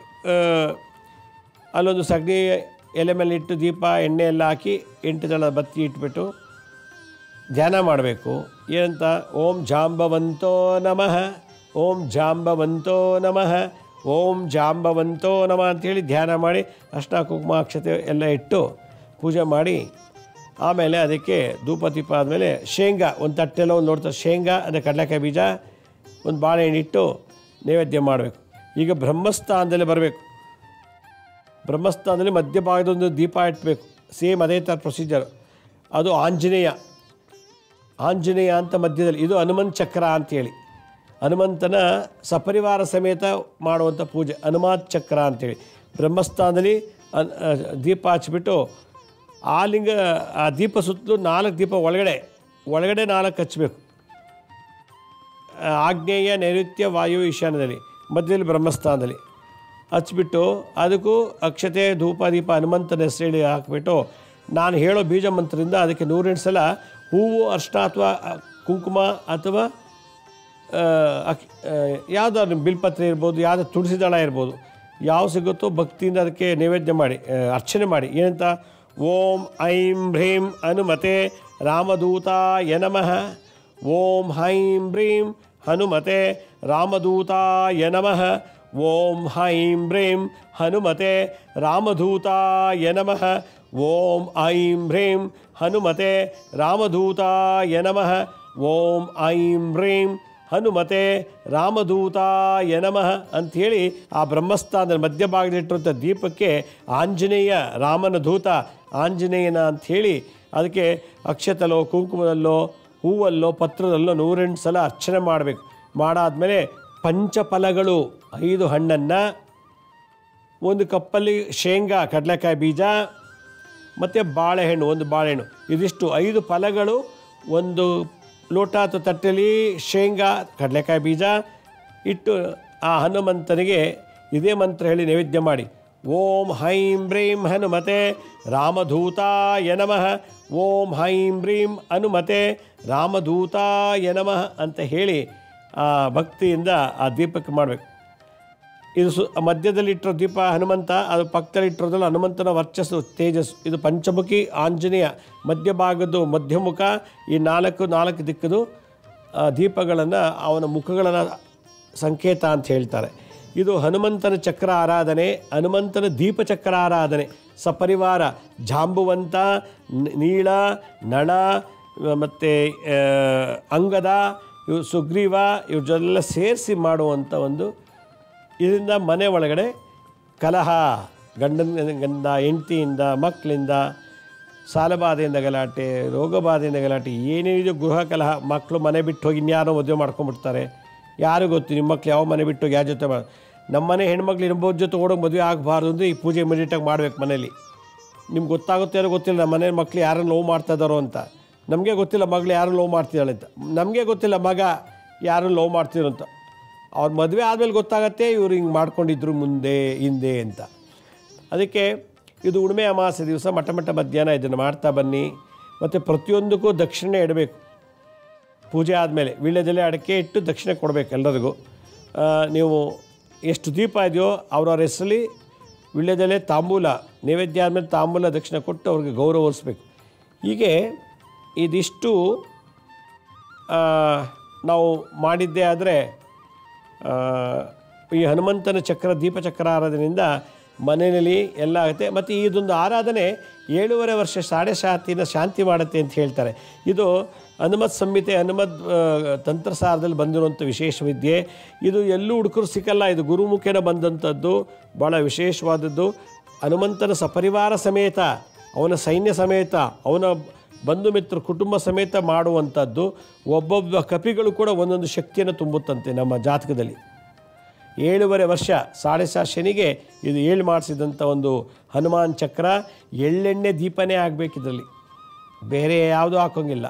ಅಲ್ಲೊಂದು ಸಗಣಿ ಎಲೆ ಮೇಲೆ ಇಟ್ಟು ದೀಪ ಎಣ್ಣೆ ಎಲ್ಲ ಹಾಕಿ ಎಂಟು ದಳ ಬತ್ತಿ ಇಟ್ಬಿಟ್ಟು ಧ್ಯಾನ ಮಾಡಬೇಕು ಏನಂತ ಓಂ ಜಾಂಬವಂತೋ ನಮಃ ಓಂ ಜಾಂಬವಂತೋ ನಮಃ ಓಂ ಜಾಂಬವಂತೋ ನಮಃ ಅಂಥೇಳಿ ಧ್ಯಾನ ಮಾಡಿ ಅಷ್ಟ ಕುಂಕುಮ ಅಕ್ಷತೆ ಎಲ್ಲ ಇಟ್ಟು ಪೂಜೆ ಮಾಡಿ ಆಮೇಲೆ ಅದಕ್ಕೆ ಧೂಪ ದೀಪ ಆದಮೇಲೆ ಶೇಂಗಾ ಒಂದು ತಟ್ಟೆಲ್ಲ ಒಂದು ನೋಡ್ತಾರೆ ಶೇಂಗಾ ಅದೇ ಕಡಲೆಕಾಯಿ ಬೀಜ ಒಂದು ಬಾಳೆಹಣ್ಣು ಇಟ್ಟು ನೈವೇದ್ಯ ಮಾಡಬೇಕು ಈಗ ಬ್ರಹ್ಮಸ್ಥಾನದಲ್ಲಿ ಬರಬೇಕು ಬ್ರಹ್ಮಸ್ಥಾನದಲ್ಲಿ ಮಧ್ಯಭಾಗದೊಂದು ದೀಪ ಇಟ್ಬೇಕು ಸೇಮ್ ಅದೇ ಥರ ಪ್ರೊಸೀಜರ್ ಅದು ಆಂಜನೇಯ ಆಂಜನೇಯ ಅಂತ ಮಧ್ಯದಲ್ಲಿ ಇದು ಹನುಮಂತ ಚಕ್ರ ಅಂತೇಳಿ ಹನುಮಂತನ ಸಪರಿವಾರ ಸಮೇತ ಮಾಡುವಂಥ ಪೂಜೆ ಹನುಮಾತ್ ಚಕ್ರ ಅಂತೇಳಿ ಬ್ರಹ್ಮಸ್ಥಾನದಲ್ಲಿ ಅನ್- ಆ, ದೀಪ ಹಚ್ಬಿಟ್ಟು ಆ ಲಿಂಗ ಆ ದೀಪ ಸುತ್ತಲೂ ನಾಲ್ಕು ದೀಪ ಒಳಗಡೆ ಒಳಗಡೆ ನಾಲ್ಕು ಹಚ್ಚಬೇಕು ಆಗ್ನೇಯ ನೈಋತ್ಯ ವಾಯು ಈಶಾನ್ಯದಲ್ಲಿ ಮಧ್ಯದಲ್ಲಿ ಬ್ರಹ್ಮಸ್ಥಾನದಲ್ಲಿ ಹಚ್ಬಿಟ್ಟು ಅದಕ್ಕೂ ಅಕ್ಷತೆ ಧೂಪ ದೀಪ ಹನುಮಂತನ ಹೆಸರೇಳಿ ಹಾಕ್ಬಿಟ್ಟು ನಾನು ಹೇಳೋ ಬೀಜ ಮಂತ್ರದಿಂದ ಅದಕ್ಕೆ ನೂರೆಂಟು ಸಲ ಹೂವು ಅರ್ಶಿನ ಅಥವಾ ಕುಂಕುಮ ಅಥವಾ ಆ, ಅಕ್ ಯಾವುದಾದ್ರು ಬಿಲ್ಪತ್ರೆ ಇರ್ಬೋದು ಯಾವುದೋ ತುಳಸಿ ದಳ ಇರ್ಬೋದು ಯಾವ ಸಿಗುತ್ತೋ ಭಕ್ತಿಯಿಂದ ಅದಕ್ಕೆ ನೈವೇದ್ಯ ಮಾಡಿ ಆ, ಅರ್ಚನೆ ಮಾಡಿ ಏನಂತ ಓಂ ಐಂ ಹ್ರೀಂ ಹನುಮತೆ ರಾಮದೂತಾಯ ನಮಃ ಓಂ ಹೈಂ ಹ್ರೀಂ ಹನುಮತೆ ರಾಮದೂತಾಯ ನಮಃ ಓಂ ಹೈಂ ಹ್ರೀಂ ಹನುಮತೆ ರಾಮದೂತಾಯ ನಮಃ ಓಂ ಐಂ ಹ್ರೀಂ ಹನುಮತೆ ರಾಮದೂತಾಯ ನಮಃ ಓಂ ಐಂ ಹ್ರೀಂ ಹನುಮತೆ ರಾಮದೂತಾಯ ನಮಃ ಅಂಥೇಳಿ ಆ ಬ್ರಹ್ಮಸ್ಥಾನದ ಮಧ್ಯಭಾಗದಲ್ಲಿಟ್ಟಿರುವಂಥ ದೀಪಕ್ಕೆ ಆಂಜನೇಯ ರಾಮನ ದೂತ ಆಂಜನೇಯನ ಅಂಥೇಳಿ ಅದಕ್ಕೆ ಅಕ್ಷತಲೋ ಕುಂಕುಮದಲ್ಲೋ ಹೂವಲ್ಲೋ ಪತ್ರದಲ್ಲೋ ನೂರೆಂಟು ಸಲ ಅರ್ಚನೆ ಮಾಡಬೇಕು ಮಾಡಾದ್ಮೇಲೆ ಪಂಚಫಲಗಳು ಐದು ಹಣ್ಣನ್ನು ಒಂದು ಕಪ್ಪಲ್ಲಿ ಶೇಂಗಾ ಕಡಲೆಕಾಯಿ ಬೀಜ ಮತ್ತು ಬಾಳೆಹಣ್ಣು ಒಂದು ಬಾಳೆಹಣ್ಣು ಇದಿಷ್ಟು ಐದು ಫಲಗಳು ಒಂದು ಲೋಟ ಅಥವಾ ತಟ್ಟೆಯಲ್ಲಿ ಶೇಂಗಾ ಕಡಲೆಕಾಯಿ ಬೀಜ ಇಟ್ಟು ಆ ಹನುಮಂತನಿಗೆ ಇದೇ ಮಂತ್ರ ಹೇಳಿ ನೈವೇದ್ಯ ಮಾಡಿ ಓಂ ಹೈಂ ಹ್ರೀಂ ಹನುಮತೆ ರಾಮಧೂತಾಯ ನಮಃ ಓಂ ಹೈಂ ಹ್ರೀಂ ಹನುಮತೆ ರಾಮಧೂತಾಯ ನಮಃ ಅಂತ ಹೇಳಿ ಆ ಭಕ್ತಿಯಿಂದ ಆ ದೀಪಕ್ಕೆ ಮಾಡಬೇಕು ಇದು ಸು ಮಧ್ಯದಲ್ಲಿ ಇಟ್ಟಿರೋ ದೀಪ ಹನುಮಂತ ಅದು ಪಕ್ಕದಲ್ಲಿ ಇಟ್ಟಿರೋದ್ರಲ್ಲಿ ಹನುಮಂತನ ವರ್ಚಸ್ಸು ತೇಜಸ್ಸು ಇದು ಪಂಚಮುಖಿ ಆಂಜನೇಯ ಮಧ್ಯಭಾಗದ್ದು ಮಧ್ಯಮುಖ ಈ ನಾಲ್ಕು ನಾಲ್ಕು ದಿಕ್ಕದು ಆ, ದೀಪಗಳನ್ನು ಅವನ ಮುಖಗಳನ್ನು ಸಂಕೇತ ಅಂತ ಹೇಳ್ತಾರೆ ಇದು ಹನುಮಂತನ ಚಕ್ರ ಆರಾಧನೆ ಹನುಮಂತನ ದೀಪಚಕ್ರ ಆರಾಧನೆ ಸಪರಿವಾರ ಜಾಂಬುವಂತ ನ- ನೀಳ ನಳ ಮತ್ತು ಅಂಗದ ಇವು ಸುಗ್ರೀವ ಇವ್ರನ್ನೆಲ್ಲ ಸೇರಿಸಿ ಮಾಡುವಂಥ ಒಂದು ಇದರಿಂದ ಮನೆ ಒಳಗಡೆ ಕಲಹ ಗಂಡನ ಗಂಡ ಹೆಂಡತಿಯಿಂದ ಮಕ್ಕಳಿಂದ ಸಾಲಬಾಧೆಯಿಂದ ಗಲಾಟೆ ರೋಗಬಾಧೆಯಿಂದ ಗಲಾಟೆ ಏನೇನಿದೆ ಗೃಹ ಕಲಹ ಮಕ್ಕಳು ಮನೆ ಬಿಟ್ಟು ಹೋಗಿ ಇನ್ಯಾರೋ ಮದುವೆ ಮಾಡ್ಕೊಂಡ್ಬಿಡ್ತಾರೆ ಯಾರು ಗೊತ್ತು ನಿಮ್ಮ ಮಕ್ಳು ಯಾವ ಮನೆ ಬಿಟ್ಟು ಹೋಗಿ ಯಾರ ಜೊತೆ ಮಾಡ ನಮ್ಮ ಮನೆ ಹೆಣ್ಮಕ್ಳು ಇನ್ನೊಬ್ಬರ ಜೊತೆ ಓಡೋಗಿ ಮದುವೆ ಆಗಬಾರ್ದು ಅಂದರೆ ಈ ಪೂಜೆ ಇಮಿಡಿಯೇಟಾಗಿ ಮಾಡ್ಬೇಕು ಮನೇಲಿ ನಿಮ್ಗೆ ಗೊತ್ತಾಗುತ್ತೆ ಯಾರೋ ಗೊತ್ತಿಲ್ಲ ನಮ್ಮ ಮನೆ ಮಕ್ಳು ಯಾರನ್ನು ಲವ್ ಮಾಡ್ತಾ ಇದ್ದಾರೋ ಅಂತ ನಮಗೆ ಗೊತ್ತಿಲ್ಲ ಮಗಳು ಯಾರು ಲವ್ ಮಾಡ್ತಿದ್ದಾಳೆ ಅಂತ ನಮಗೆ ಗೊತ್ತಿಲ್ಲ ಮಗ ಯಾರು ಲವ್ ಮಾಡ್ತಿರೋ ಅಂತ ಅವ್ರ ಮದುವೆ ಆದಮೇಲೆ ಗೊತ್ತಾಗತ್ತೆ ಇವ್ರು ಹಿಂಗೆ ಮಾಡ್ಕೊಂಡಿದ್ರು ಮುಂದೆ ಹಿಂದೆ ಅಂತ ಅದಕ್ಕೆ ಇದು ಉಣ್ಮೆ ಅಮಾವಾಸ್ಯೆ ದಿವಸ ಮಠ ಮಠ ಮಧ್ಯಾಹ್ನ ಇದನ್ನು ಮಾಡ್ತಾ ಬನ್ನಿ ಮತ್ತು ಪ್ರತಿಯೊಂದಕ್ಕೂ ದಕ್ಷಿಣೆ ಇಡಬೇಕು ಪೂಜೆ ಆದಮೇಲೆ ವೀಳ್ಯದೆಲೆ ಅಡಿಕೆ ಇಟ್ಟು ದಕ್ಷಿಣೆ ಕೊಡಬೇಕು ಎಲ್ಲರಿಗೂ ಆ, ನೀವು ಎಷ್ಟು ದೀಪ ಇದೆಯೋ ಅವ್ರವ್ರ ಹೆಸರಲ್ಲಿ ವೀಳ್ಯದೆಲೆ ತಾಂಬೂಲ ನೈವೇದ್ಯ ಆದಮೇಲೆ ತಾಂಬೂಲ ದಕ್ಷಿಣೆ ಕೊಟ್ಟು ಅವ್ರಿಗೆ ಗೌರವಿಸ್ಬೇಕು ಹೀಗೆ ಇದಿಷ್ಟು ಆ, ನಾವು ಮಾಡಿದ್ದೇ ಆದರೆ ಈ ಹನುಮಂತನ ಚಕ್ರ ದೀಪಚಕ್ರ ಆರಾಧನೆಯಿಂದ ಮನೆಯಲ್ಲಿ ಎಲ್ಲ ಆಗುತ್ತೆ ಮತ್ತು ಇದೊಂದು ಆರಾಧನೆ ಏಳೂವರೆ ವರ್ಷ ಸಾಡೆ ಶಾಂತಿನ ಶಾಂತಿ ಮಾಡುತ್ತೆ ಅಂತ ಹೇಳ್ತಾರೆ ಇದು ಹನುಮತ್ ಸಂಹಿತೆ ಹನುಮದ್ ಆ, ತಂತ್ರಸಾರದಲ್ಲಿ ಬಂದಿರುವಂಥ ವಿಶೇಷ ವಿದ್ಯೆ ಇದು ಎಲ್ಲೂ ಹುಡುಕರು ಸಿಕ್ಕಲ್ಲ ಇದು ಗುರುಮುಖೇನ ಬಂದಂಥದ್ದು ಭಾಳ ವಿಶೇಷವಾದದ್ದು ಹನುಮಂತನ ಸಪರಿವಾರ ಸಮೇತ ಅವನ ಸೈನ್ಯ ಸಮೇತ ಅವನ ಬಂಧು ಮಿತ್ರ ಕುಟುಂಬ ಸಮೇತ ಮಾಡುವಂಥದ್ದು ಒಬ್ಬೊಬ್ಬ ಕಪಿಗಳು ಕೂಡ ಒಂದೊಂದು ಶಕ್ತಿಯನ್ನು ತುಂಬುತ್ತಂತೆ ನಮ್ಮ ಜಾತಕದಲ್ಲಿ ಏಳುವರೆ ವರ್ಷ ಸಾಡೆ ಸಾ ಶನಿಗೆ ಇದು ಏಳು ಮಾಡಿಸಿದಂಥ ಒಂದು ಹನುಮಾನ್ ಚಕ್ರ ಎಳ್ಳೆಣ್ಣೆ ದೀಪನೇ ಆಗಬೇಕಿದ್ರಲ್ಲಿ ಬೇರೆ ಯಾವುದೂ ಹಾಕೋಂಗಿಲ್ಲ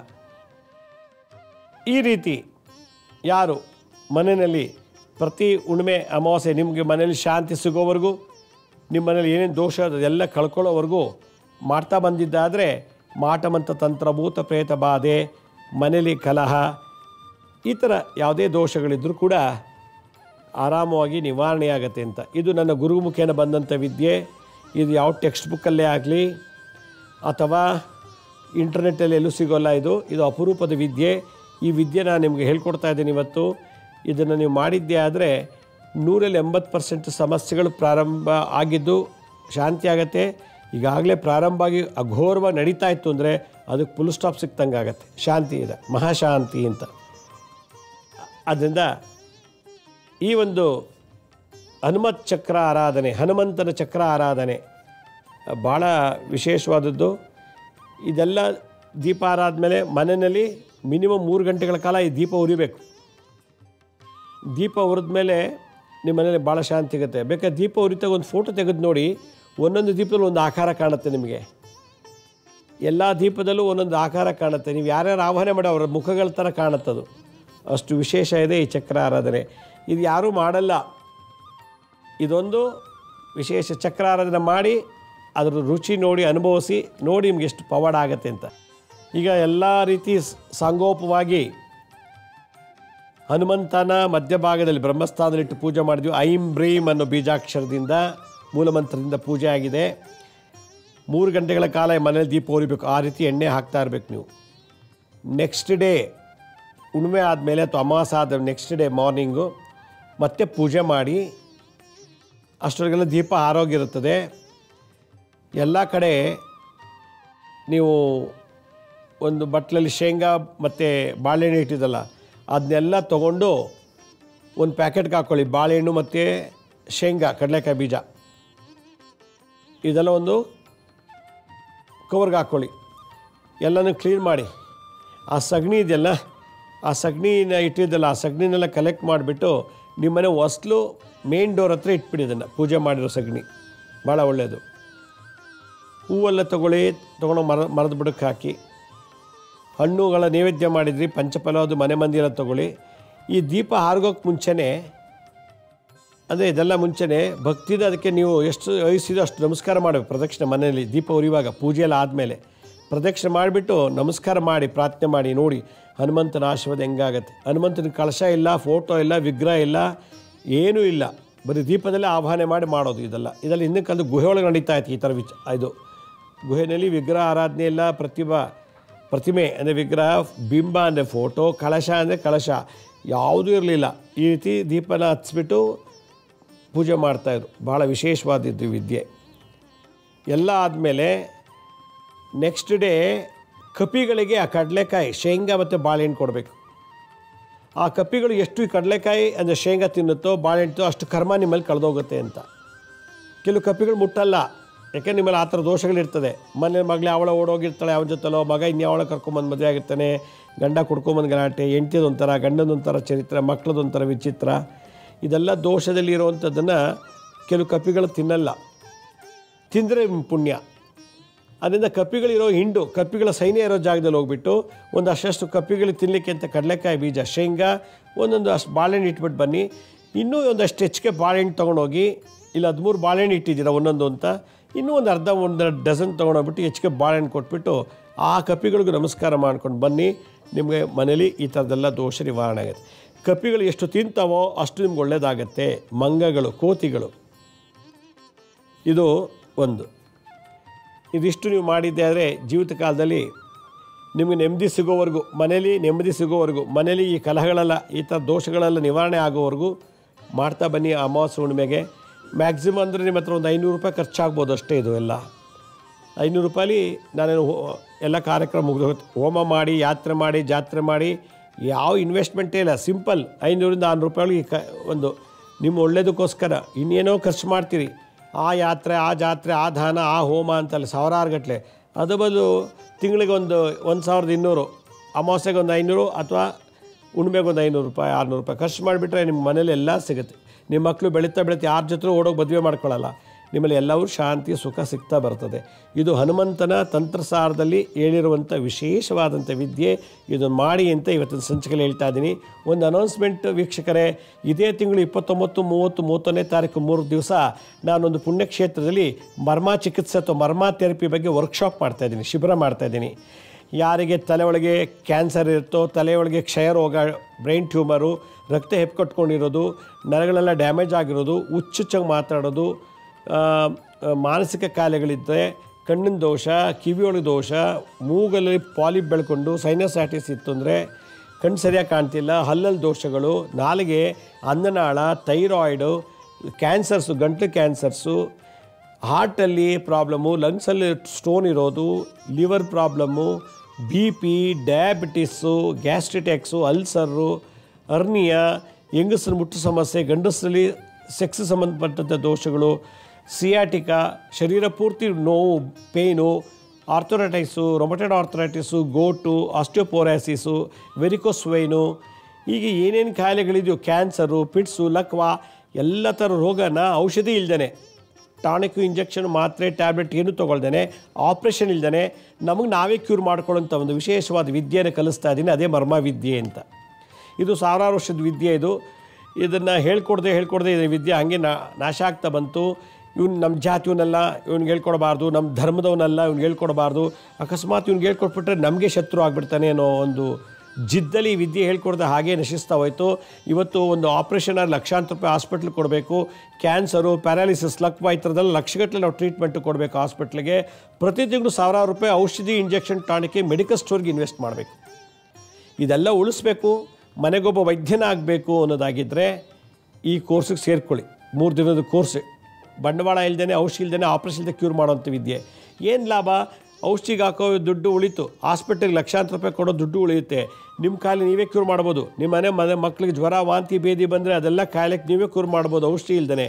ಈ ರೀತಿ ಯಾರು ಮನೆಯಲ್ಲಿ ಪ್ರತಿ ಉಣ್ಮೆ ಅಮಾವಾಸ್ಯೆ ನಿಮಗೆ ಮನೇಲಿ ಶಾಂತಿ ಸಿಗೋವರೆಗೂ ನಿಮ್ಮ ಮನೇಲಿ ಏನೇನು ದೋಷ ಅದೆಲ್ಲ ಕಳ್ಕೊಳ್ಳೋವರೆಗೂ ಮಾಡ್ತಾ ಬಂದಿದ್ದಾದರೆ ಮಾಟಮಂತ ತಂತ್ರ ಭೂತ ಪ್ರೇತ ಬಾಧೆ ಮನೇಲಿ ಕಲಹ ಈ ಥರ ಯಾವುದೇ ದೋಷಗಳಿದ್ದರೂ ಕೂಡ ಆರಾಮವಾಗಿ ನಿವಾರಣೆಯಾಗತ್ತೆ ಅಂತ ಇದು ನನ್ನ ಗುರುಮುಖೇನ ಬಂದಂಥ ವಿದ್ಯೆ ಇದು ಯಾವ ಟೆಕ್ಸ್ಟ್ ಬುಕ್ಕಲ್ಲೇ ಆಗಲಿ ಅಥವಾ ಇಂಟರ್ನೆಟ್ಟಲ್ಲಿ ಎಲ್ಲೂ ಸಿಗೋಲ್ಲ ಇದು ಇದು ಅಪರೂಪದ ವಿದ್ಯೆ ಈ ವಿದ್ಯೆ ನಾನು ನಿಮಗೆ ಹೇಳ್ಕೊಡ್ತಾ ಇದ್ದೀನಿ ಇವತ್ತು ಇದನ್ನು ನೀವು ಮಾಡಿದ್ದೇ ಆದರೆ ನೂರಲ್ಲಿ ಎಂಬತ್ತು ಪರ್ಸೆಂಟ್ ಸಮಸ್ಯೆಗಳು ಪ್ರಾರಂಭ ಆಗಿದ್ದು ಶಾಂತಿ ಆಗತ್ತೆ ಈಗಾಗಲೇ ಪ್ರಾರಂಭ ಆಗಿ ಅಘೋರವಾಗಿ ನಡೀತಾ ಇತ್ತು ಅಂದರೆ ಅದಕ್ಕೆ ಫುಲ್ ಸ್ಟಾಪ್ ಸಿಕ್ತಂಗೆ ಆಗತ್ತೆ ಶಾಂತಿ ಇದೆ ಮಹಾಶಾಂತಿ ಅಂತ ಆದ್ದರಿಂದ ಈ ಒಂದು ಹನುಮತ್ ಚಕ್ರ ಆರಾಧನೆ ಹನುಮಂತನ ಚಕ್ರ ಆರಾಧನೆ ಭಾಳ ವಿಶೇಷವಾದದ್ದು ಇದೆಲ್ಲ ದೀಪ ಆರಾದ್ಮೇಲೆ ಮನೆಯಲ್ಲಿ ಮಿನಿಮಮ್ ಮೂರು ಗಂಟೆಗಳ ಕಾಲ ಈ ದೀಪ ಉರಿಬೇಕು ದೀಪ ಉರಿದ ಮೇಲೆ ನಿಮ್ಮ ಮನೇಲಿ ಭಾಳ ಶಾಂತಿ ಸಿಗುತ್ತೆ ಬೇಕಾದ್ರೆ ದೀಪ ಉರಿತಾಗ ಒಂದು ಫೋಟೋ ತೆಗೆದು ನೋಡಿ ಒಂದೊಂದು ದೀಪದಲ್ಲಿ ಒಂದು ಆಕಾರ ಕಾಣುತ್ತೆ ನಿಮಗೆ ಎಲ್ಲ ದೀಪದಲ್ಲೂ ಒಂದೊಂದು ಆಕಾರ ಕಾಣುತ್ತೆ ನೀವು ಯಾರ್ಯಾರು ಆಹ್ವಾನ ಮಾಡಿ ಅವರ ಮುಖಗಳ ಥರ ಕಾಣುತ್ತದು ಅಷ್ಟು ವಿಶೇಷ ಇದೆ ಈ ಚಕ್ರ ಆರಾಧನೆ ಇದು ಯಾರೂ ಮಾಡಲ್ಲ ಇದೊಂದು ವಿಶೇಷ ಚಕ್ರ ಆರಾಧನೆ ಮಾಡಿ ಅದರ ರುಚಿ ನೋಡಿ ಅನುಭವಿಸಿ ನೋಡಿ ನಿಮ್ಗೆ ಎಷ್ಟು ಪವಾಡ ಆಗತ್ತೆ ಅಂತ ಈಗ ಎಲ್ಲ ರೀತಿ ಸ್- ಸಾಂಗೋಪವಾಗಿ ಹನುಮಂತನ ಮಧ್ಯಭಾಗದಲ್ಲಿ ಬ್ರಹ್ಮಸ್ಥಾನದಲ್ಲಿಟ್ಟು ಪೂಜೆ ಮಾಡಿದ್ವಿ ಐಂ ಬ್ರೀಂ ಅನ್ನೋ ಬೀಜಾಕ್ಷರದಿಂದ ಮೂಲಮಂತ್ರದಿಂದ ಪೂಜೆ ಆಗಿದೆ ಮೂರು ಗಂಟೆಗಳ ಕಾಲ ಮನೇಲಿ ದೀಪ ಉರಿಬೇಕು ಆ ರೀತಿ ಎಣ್ಣೆ ಹಾಕ್ತಾ ಇರಬೇಕು ನೀವು ನೆಕ್ಸ್ಟ್ ಡೇ ಹುಣ್ಣಿಮೆ ಆದಮೇಲೆ ಅಥವಾ ಅಮಾವಾಸ ಆದ ನೆಕ್ಸ್ಟ್ ಡೇ ಮಾರ್ನಿಂಗು ಮತ್ತೆ ಪೂಜೆ ಮಾಡಿ ಅಷ್ಟರೊಳಗೆಲ್ಲ ದೀಪ ಆರೋಗಿರುತ್ತದೆ ಎಲ್ಲ ಕಡೆ ನೀವು ಒಂದು ಬಟ್ಲಲ್ಲಿ ಶೇಂಗಾ ಮತ್ತು ಬಾಳೆಹಣ್ಣು ಇಟ್ಟಿದ್ದಲ್ಲ ಅದನ್ನೆಲ್ಲ ತೊಗೊಂಡು ಒಂದು ಪ್ಯಾಕೆಟ್ಗೆ ಹಾಕ್ಕೊಳ್ಳಿ ಬಾಳೆಹಣ್ಣು ಮತ್ತು ಶೇಂಗಾ ಕಡಲೆಕಾಯಿ ಬೀಜ ಇದೆಲ್ಲ ಒಂದು ಕವರ್ಗೆ ಹಾಕ್ಕೊಳ್ಳಿ ಎಲ್ಲನೂ ಕ್ಲೀನ್ ಮಾಡಿ ಆ ಸಗಣಿ ಇದೆಯಲ್ಲ ಆ ಸಗಣಿನ ಇಟ್ಟಿದ್ದಲ್ಲ ಆ ಸಗಣಿನೆಲ್ಲ ಕಲೆಕ್ಟ್ ಮಾಡಿಬಿಟ್ಟು ನಿಮ್ಮನೆ ಹೊಸ್ಲು ಮೇನ್ ಡೋರ್ ಹತ್ರ ಇಟ್ಬಿಡಿ ಅದನ್ನು ಪೂಜೆ ಮಾಡಿರೋ ಸಗಣಿ ಭಾಳ ಒಳ್ಳೆಯದು ಹೂವೆಲ್ಲ ತಗೊಳ್ಳಿ ತೊಗೊಂಡು ಮರ ಮರದ ಬುಡಕ್ಕೆ ಹಾಕಿ ಹಣ್ಣುಗಳ ನೈವೇದ್ಯ ಮಾಡಿದ್ರಿ ಪಂಚಫಲವಾದ ಮನೆ ಮಂದಿ ಎಲ್ಲ ತಗೊಳ್ಳಿ ಈ ದೀಪ ಹಾರ್ಗೋಕ್ಕೆ ಮುಂಚೆನೇ ಅದೇ ಇದೆಲ್ಲ ಮುಂಚೆನೇ ಭಕ್ತಿದ ಅದಕ್ಕೆ ನೀವು ಎಷ್ಟು ವಹಿಸಿದೋ ಅಷ್ಟು ನಮಸ್ಕಾರ ಮಾಡಬೇಕು ಪ್ರದಕ್ಷಿಣೆ ಮನೆಯಲ್ಲಿ ದೀಪ ಉರಿಯುವಾಗ ಪೂಜೆ ಎಲ್ಲ ಆದಮೇಲೆ ಪ್ರದಕ್ಷಿಣೆ ಮಾಡಿಬಿಟ್ಟು ನಮಸ್ಕಾರ ಮಾಡಿ ಪ್ರಾರ್ಥನೆ ಮಾಡಿ ನೋಡಿ ಹನುಮಂತನ ಆಶೀರ್ವಾದ ಹೆಂಗಾಗತ್ತೆ ಹನುಮಂತನ ಕಳಶ ಇಲ್ಲ ಫೋಟೋ ಇಲ್ಲ ವಿಗ್ರಹ ಇಲ್ಲ ಏನೂ ಇಲ್ಲ ಬರೀ ದೀಪದಲ್ಲೇ ಆವಾಹನೆ ಮಾಡಿ ಮಾಡೋದು ಇದೆಲ್ಲ ಇದೆಲ್ಲ ಹಿಂದಿನ ಕಾಲದ ಗುಹೆ ಒಳಗೆ ನಡೀತಾ ಇತ್ತು ಈ ಥರ ವಿಚ ಇದು ಗುಹೆಯಲ್ಲಿ ವಿಗ್ರಹ ಆರಾಧನೆ ಇಲ್ಲ ಪ್ರತಿಭಾ ಪ್ರತಿಮೆ ಅಂದರೆ ವಿಗ್ರಹ ಬಿಂಬ ಅಂದರೆ ಫೋಟೋ ಕಳಶ ಅಂದರೆ ಕಳಶ ಯಾವುದೂ ಇರಲಿಲ್ಲ ಈ ರೀತಿ ದೀಪನ ಹಚ್ಬಿಟ್ಟು ಪೂಜೆ ಮಾಡ್ತಾಯಿದ್ರು ಭಾಳ ವಿಶೇಷವಾದದ್ದು ವಿದ್ಯೆ ಎಲ್ಲ ಆದಮೇಲೆ ನೆಕ್ಸ್ಟ್ ಡೇ ಕಪಿಗಳಿಗೆ ಆ ಕಡಲೆಕಾಯಿ ಶೇಂಗಾ ಮತ್ತು ಬಾಳೆಹಣ್ಣು ಕೊಡಬೇಕು ಆ ಕಪಿಗಳು ಎಷ್ಟು ಈ ಕಡಲೆಕಾಯಿ ಅಂದರೆ ಶೇಂಗಾ ತಿನ್ನುತ್ತೋ ಬಾಳೆಹಣ್ಣು ಅಷ್ಟು ಕರ್ಮ ನಿಮ್ಮಲ್ಲಿ ಕಳೆದೋಗುತ್ತೆ ಅಂತ ಕೆಲವು ಕಪಿಗಳು ಮುಟ್ಟಲ್ಲ ಯಾಕೆ ನಿಮ್ಮಲ್ಲಿ ಆ ಥರ ದೋಷಗಳಿರ್ತದೆ ಮನೆ ಮಗಳೇ ಅವಳ ಓಡೋಗಿರ್ತಾಳೆ ಅವನ ಜೊತೆಲೋ ಮಗ ಇನ್ಯಾವಳ ಕರ್ಕೊಂಬಂದು ಮದುವೆ ಆಗಿರ್ತಾನೆ ಗಂಡ ಕುಡ್ಕೊಂಬಂದು ಗಲಾಟೆ ಹೆಂಡ್ತಿದೊಂಥರ ಗಂಡದೊಂಥರ ಚರಿತ್ರೆ ಮಕ್ಕಳದೊಂಥರ ವಿಚಿತ್ರ ಇದೆಲ್ಲ ದೋಷದಲ್ಲಿ ಇರುವಂಥದ್ದನ್ನು ಕೆಲವು ಕಪಿಗಳು ತಿನ್ನಲ್ಲ ತಿಂದರೆ ಪುಣ್ಯ ಅದರಿಂದ ಕಪ್ಪಿಗಳಿರೋ ಹಿಂಡು ಕಪ್ಪಿಗಳ ಸೈನ್ಯ ಇರೋ ಜಾಗದಲ್ಲಿ ಹೋಗ್ಬಿಟ್ಟು ಒಂದು ಅಷ್ಟಷ್ಟು ಕಪ್ಪಿಗಳಿಗೆ ತಿನ್ನಲಿಕ್ಕೆ ಅಂತ ಕಡಲೆಕಾಯಿ ಬೀಜ ಶೇಂಗಾ ಒಂದೊಂದು ಅಷ್ಟು ಬಾಳೆಹಣ್ಣು ಇಟ್ಬಿಟ್ಟು ಬನ್ನಿ ಇನ್ನೂ ಒಂದಷ್ಟು ಹೆಚ್ಚಿಗೆ ಬಾಳೆಹಣ್ಣು ತೊಗೊಂಡೋಗಿ ಇಲ್ಲ ಹದಿಮೂರು ಬಾಳೆಹಣ್ಣು ಇಟ್ಟಿದ್ದೀರ ಒಂದೊಂದು ಅಂತ ಇನ್ನೂ ಒಂದು ಅರ್ಧ ಒಂದು ಡಜನ್ ತೊಗೊಂಡೋಗ್ಬಿಟ್ಟು ಹೆಚ್ಚಿಗೆ ಬಾಳೆಹಣ್ಣು ಕೊಟ್ಬಿಟ್ಟು ಆ ಕಪ್ಪಿಗಳಿಗೂ ನಮಸ್ಕಾರ ಮಾಡ್ಕೊಂಡು ಬನ್ನಿ ನಿಮಗೆ ಮನೇಲಿ ಈ ಥರದ್ದೆಲ್ಲ ದೋಷ ನಿವಾರಣೆ ಆಗುತ್ತೆ ಕಪ್ಪಿಗಳು ಎಷ್ಟು ತಿಂತಾವೋ ಅಷ್ಟು ನಿಮ್ಗೆ ಒಳ್ಳೆಯದಾಗತ್ತೆ ಮಂಗಗಳು ಕೋತಿಗಳು ಇದು ಒಂದು ಇದಿಷ್ಟು ನೀವು ಮಾಡಿದ್ದೆ ಆದರೆ ಜೀವಿತ ಕಾಲದಲ್ಲಿ ನಿಮಗೆ ನೆಮ್ಮದಿ ಸಿಗೋವರೆಗೂ ಮನೇಲಿ ನೆಮ್ಮದಿ ಸಿಗೋವರೆಗೂ ಮನೇಲಿ ಈ ಕಲಹಗಳೆಲ್ಲ ಈ ಥರ ದೋಷಗಳೆಲ್ಲ ನಿವಾರಣೆ ಆಗೋವರೆಗೂ ಮಾಡ್ತಾ ಬನ್ನಿ ಅಮಾವಾಸ್ಯ ಹುಣ್ಣಿಮೆಗೆ ಮ್ಯಾಕ್ಸಿಮಮ್ ಅಂದರೆ ನಿಮ್ಮ ಹತ್ರ ಒಂದು ಐನೂರು ರೂಪಾಯಿ ಖರ್ಚಾಗ್ಬೋದು ಅಷ್ಟೇ ಇದು ಎಲ್ಲ ಐನೂರು ರೂಪಾಯಿ ನಾನೇನು ಹೋ- ಎಲ್ಲ ಕಾರ್ಯಕ್ರಮ ಮುಗಿದು ಹೋಮ ಮಾಡಿ ಯಾತ್ರೆ ಮಾಡಿ ಜಾತ್ರೆ ಮಾಡಿ ಯಾವ ಇನ್ವೆಸ್ಟ್ಮೆಂಟೇ ಇಲ್ಲ ಸಿಂಪಲ್ ಐನೂರಿಂದ ಆರುನೂರು ರೂಪಾಯಿಗೆ ಕ ಒಂದು ನಿಮ್ಮ ಒಳ್ಳೇದಕ್ಕೋಸ್ಕರ ಇನ್ನೇನೋ ಖರ್ಚು ಮಾಡ್ತೀರಿ ಆ ಯಾತ್ರೆ ಆ ಜಾತ್ರೆ ಆ ದಾನ ಆ ಹೋಮ ಅಂತಲ್ಲ ಸಾವಿರಾರು ಗಟ್ಟಲೆ ಅದು ಬದಲು ತಿಂಗಳಿಗೆ ಒಂದು ಒಂದು ಸಾವಿರದ ಇನ್ನೂರು ಅಮಾವಾಸ್ಯೆಗೆ ಒಂದು ಐನೂರು ಅಥವಾ ಉಣ್ಮೆಗೆ ಒಂದು ಐನೂರು ರೂಪಾಯಿ ಆರುನೂರು ರೂಪಾಯಿ ಖರ್ಚು ಮಾಡಿಬಿಟ್ರೆ ನಿಮ್ಮ ಮನೇಲಿ ಎಲ್ಲ ಸಿಗುತ್ತೆ ನಿಮ್ಮ ಮಕ್ಕಳು ಬೆಳೀತಾ ಬೆಳೀತಾ ಯಾರ ಜೊತೆ ಓಡೋಗಿ ಮದುವೆ ಮಾಡ್ಕೊಳ್ಳಲ್ಲ ನಿಮ್ಮಲ್ಲಿ ಎಲ್ಲವೂ ಶಾಂತಿ ಸುಖ ಸಿಗ್ತಾ ಬರ್ತದೆ ಇದು ಹನುಮಂತನ ತಂತ್ರಸಾರದಲ್ಲಿ ಹೇಳಿರುವಂಥ ವಿಶೇಷವಾದಂಥ ವಿದ್ಯೆ ಇದನ್ನು ಮಾಡಿ ಅಂತ ಇವತ್ತಿನ ಸಂಚಿಕೆಯಲ್ಲಿ ಹೇಳ್ತಾ ಇದ್ದೀನಿ ಒಂದು ಅನೌನ್ಸ್ಮೆಂಟ್ ವೀಕ್ಷಕರೇ ಇದೇ ತಿಂಗಳು ಇಪ್ಪತ್ತೊಂಬತ್ತು ಮೂವತ್ತು ಮೂವತ್ತೊಂದನೇ ತಾರೀಕು ಮೂರು ದಿವಸ ನಾನೊಂದು ಪುಣ್ಯಕ್ಷೇತ್ರದಲ್ಲಿ ಮರ್ಮ ಚಿಕಿತ್ಸೆ ಅಥವಾ ಮರ್ಮ ಥೆರಪಿ ಬಗ್ಗೆ ವರ್ಕ್ಶಾಪ್ ಮಾಡ್ತಾಯಿದ್ದೀನಿ ಶಿಬಿರ ಮಾಡ್ತಾಯಿದ್ದೀನಿ ಯಾರಿಗೆ ತಲೆ ಒಳಗೆ ಕ್ಯಾನ್ಸರ್ ಇರುತ್ತೋ ತಲೆ ಒಳಗೆ ಕ್ಷಯ ರೋಗ ಬ್ರೈನ್ ಟ್ಯೂಮರು ರಕ್ತ ಹೆಪ್ಪುಕಟ್ಕೊಂಡಿರೋದು ನರಗಳೆಲ್ಲ ಡ್ಯಾಮೇಜ್ ಆಗಿರೋದು ಹುಚ್ಚುಚ್ಚಾಗಿ ಮಾತಾಡೋದು ಆ, ಆ, ಮಾನಸಿಕ ಕಾಯಿಲೆಗಳಿದ್ದರೆ ಕಣ್ಣಿನ ದೋಷ ಕಿವಿಯೊಳಗೆ ದೋಷ ಮೂಗಲ್ಲಿ ಪಾಲಿಪ್ ಬೆಳ್ಕೊಂಡು ಸೈನಸೈಟಿಸ್ ಇತ್ತು ಅಂದರೆ ಕಣ್ಣು ಸರಿಯಾಗಿ ಕಾಣ್ತಿಲ್ಲ ಹಲ್ಲಲ್ಲಿ ದೋಷಗಳು ನಾಲಿಗೆ ಅನ್ನನಾಳ ಥೈರಾಯ್ಡು ಕ್ಯಾನ್ಸರ್ಸು ಗಂಟಲು ಕ್ಯಾನ್ಸರ್ಸು ಹಾರ್ಟಲ್ಲಿ ಪ್ರಾಬ್ಲಮ್ಮು ಲಂಗ್ಸಲ್ಲಿ ಸ್ಟೋನ್ ಇರೋದು liver problem B P diabetes gastritis ulcer hernia ಹೆಂಗಸರ ಮುಟ್ಟು ಸಮಸ್ಯೆ ಗಂಡಸರಲ್ಲಿ ಸೆಕ್ಸ್ ಸಂಬಂಧಪಟ್ಟಂಥ ದೋಷಗಳು ಸಿಯಾಟಿಕಾ ಶರೀರ ಪೂರ್ತಿ ನೋವು pain arthritis rheumatoid arthritis gout osteoporosis varicose vein ಹೀಗೆ ಏನೇನು ಕಾಯಿಲೆಗಳಿದೆಯೋ ಕ್ಯಾನ್ಸರು ಪಿಟ್ಸು ಲಕ್ವಾ ಎಲ್ಲ ಥರ ರೋಗನ ಔಷಧಿ ಇಲ್ದೇ ಟಾನಿಕ್ಕು ಇಂಜೆಕ್ಷನ್ ಮಾತ್ರೆ ಟ್ಯಾಬ್ಲೆಟ್ ಏನು ತೊಗೊಳ್ದೇನೆ ಆಪ್ರೇಷನ್ ಇಲ್ದೇ ನಮಗೆ ನಾವೇ ಕ್ಯೂರ್ ಮಾಡ್ಕೊಳ್ಳೋಂಥ ಒಂದು ವಿಶೇಷವಾದ ವಿದ್ಯೆಯನ್ನು ಕಲಿಸ್ತಾ ಇದ್ದೀನಿ ಅದೇ ಮರ್ಮ ವಿದ್ಯೆ ಅಂತ ಇದು ಸಾವಿರಾರು ವರ್ಷದ ವಿದ್ಯೆ ಇದು ಇದನ್ನು ಹೇಳ್ಕೊಡ್ದೆ ಹೇಳ್ಕೊಡ್ದೆ ಇದು ವಿದ್ಯೆ ಹಾಗೆ ನಾ ನಾಶ ಆಗ್ತಾ ಬಂತು ಇವ್ನು ನಮ್ಮ ಜಾತಿಯವನಲ್ಲ ಇವ್ನಿಗೆ ಹೇಳ್ಕೊಡಬಾರ್ದು ನಮ್ಮ ಧರ್ಮದವನಲ್ಲ ಇವ್ನಿಗೆ ಹೇಳ್ಕೊಡಬಾರ್ದು ಅಕಸ್ಮಾತ್ ಇವ್ನಿಗೆ ಹೇಳ್ಕೊಟ್ಬಿಟ್ರೆ ನಮಗೆ ಶತ್ರು ಆಗಿಬಿಡ್ತಾನೆ ಅನ್ನೋ ಒಂದು ಜಿದ್ದಲ್ಲಿ ಈ ವಿದ್ಯೆ ಹೇಳ್ಕೊಡ್ದೆ ಹಾಗೆ ನಶಿಸ್ತಾ ಹೋಯ್ತು ಇವತ್ತು ಒಂದು ಆಪ್ರೇಷನ್ ಆಗಿ ಲಕ್ಷಾಂತರ ರೂಪಾಯಿ ಹಾಸ್ಪಿಟ್ಲ್ ಕೊಡಬೇಕು ಕ್ಯಾನ್ಸರು ಪ್ಯಾರಾಲಿಸಿಸ್ ಲಕ್ವ ಈ ಥರದೆಲ್ಲ ಲಕ್ಷಗಟ್ಟಲೆ ನಾವು ಟ್ರೀಟ್ಮೆಂಟ್ ಕೊಡಬೇಕು ಹಾಸ್ಪಿಟ್ಲಿಗೆ ಪ್ರತಿ ತಿಂಗಳು ಸಾವಿರಾರು ರೂಪಾಯಿ ಔಷಧಿ ಇಂಜೆಕ್ಷನ್ ಟಾನಿಕ್ಗೆ ಮೆಡಿಕಲ್ ಸ್ಟೋರ್ಗೆ ಇನ್ವೆಸ್ಟ್ ಮಾಡಬೇಕು ಇದೆಲ್ಲ ಉಳಿಸ್ಬೇಕು ಮನೆಗೊಬ್ಬ ವೈದ್ಯನ ಆಗಬೇಕು ಅನ್ನೋದಾಗಿದ್ದರೆ ಈ ಕೋರ್ಸಿಗೆ ಸೇರ್ಕೊಳ್ಳಿ ಮೂರು ದಿನದ ಕೋರ್ಸ್ ಬಂಡವಾಳ ಇಲ್ದೇ ಔಷಧಿ ಇಲ್ದೇ ಆಪ್ರೇಷನ್ ಇಲ್ಲದೆ ಕ್ಯೂರ್ ಮಾಡೋಂಥ ವಿದ್ಯೆ ಏನು ಲಾಭ ಔಷಧಿಗೆ ಹಾಕೋ ದುಡ್ಡು ಉಳಿತು ಹಾಸ್ಪಿಟ್ಲಿಗೆ ಲಕ್ಷಾಂತರ ರೂಪಾಯಿ ಕೊಡೋ ದುಡ್ಡು ಉಳಿಯುತ್ತೆ ನಿಮ್ಮ ಕಾಯಿಲೆ ನೀವೇ ಕ್ಯೂರ್ ಮಾಡ್ಬೋದು ನಿಮ್ಮ ಮನೆ ಮನೆ ಮಕ್ಕಳಿಗೆ ಜ್ವರ ವಾಂತಿ ಭೇದಿ ಬಂದರೆ ಅದೆಲ್ಲ ಕಾಯಿಲೆಗೆ ನೀವೇ ಕ್ಯೂರ್ ಮಾಡ್ಬೋದು ಔಷಧಿ ಇಲ್ದೇ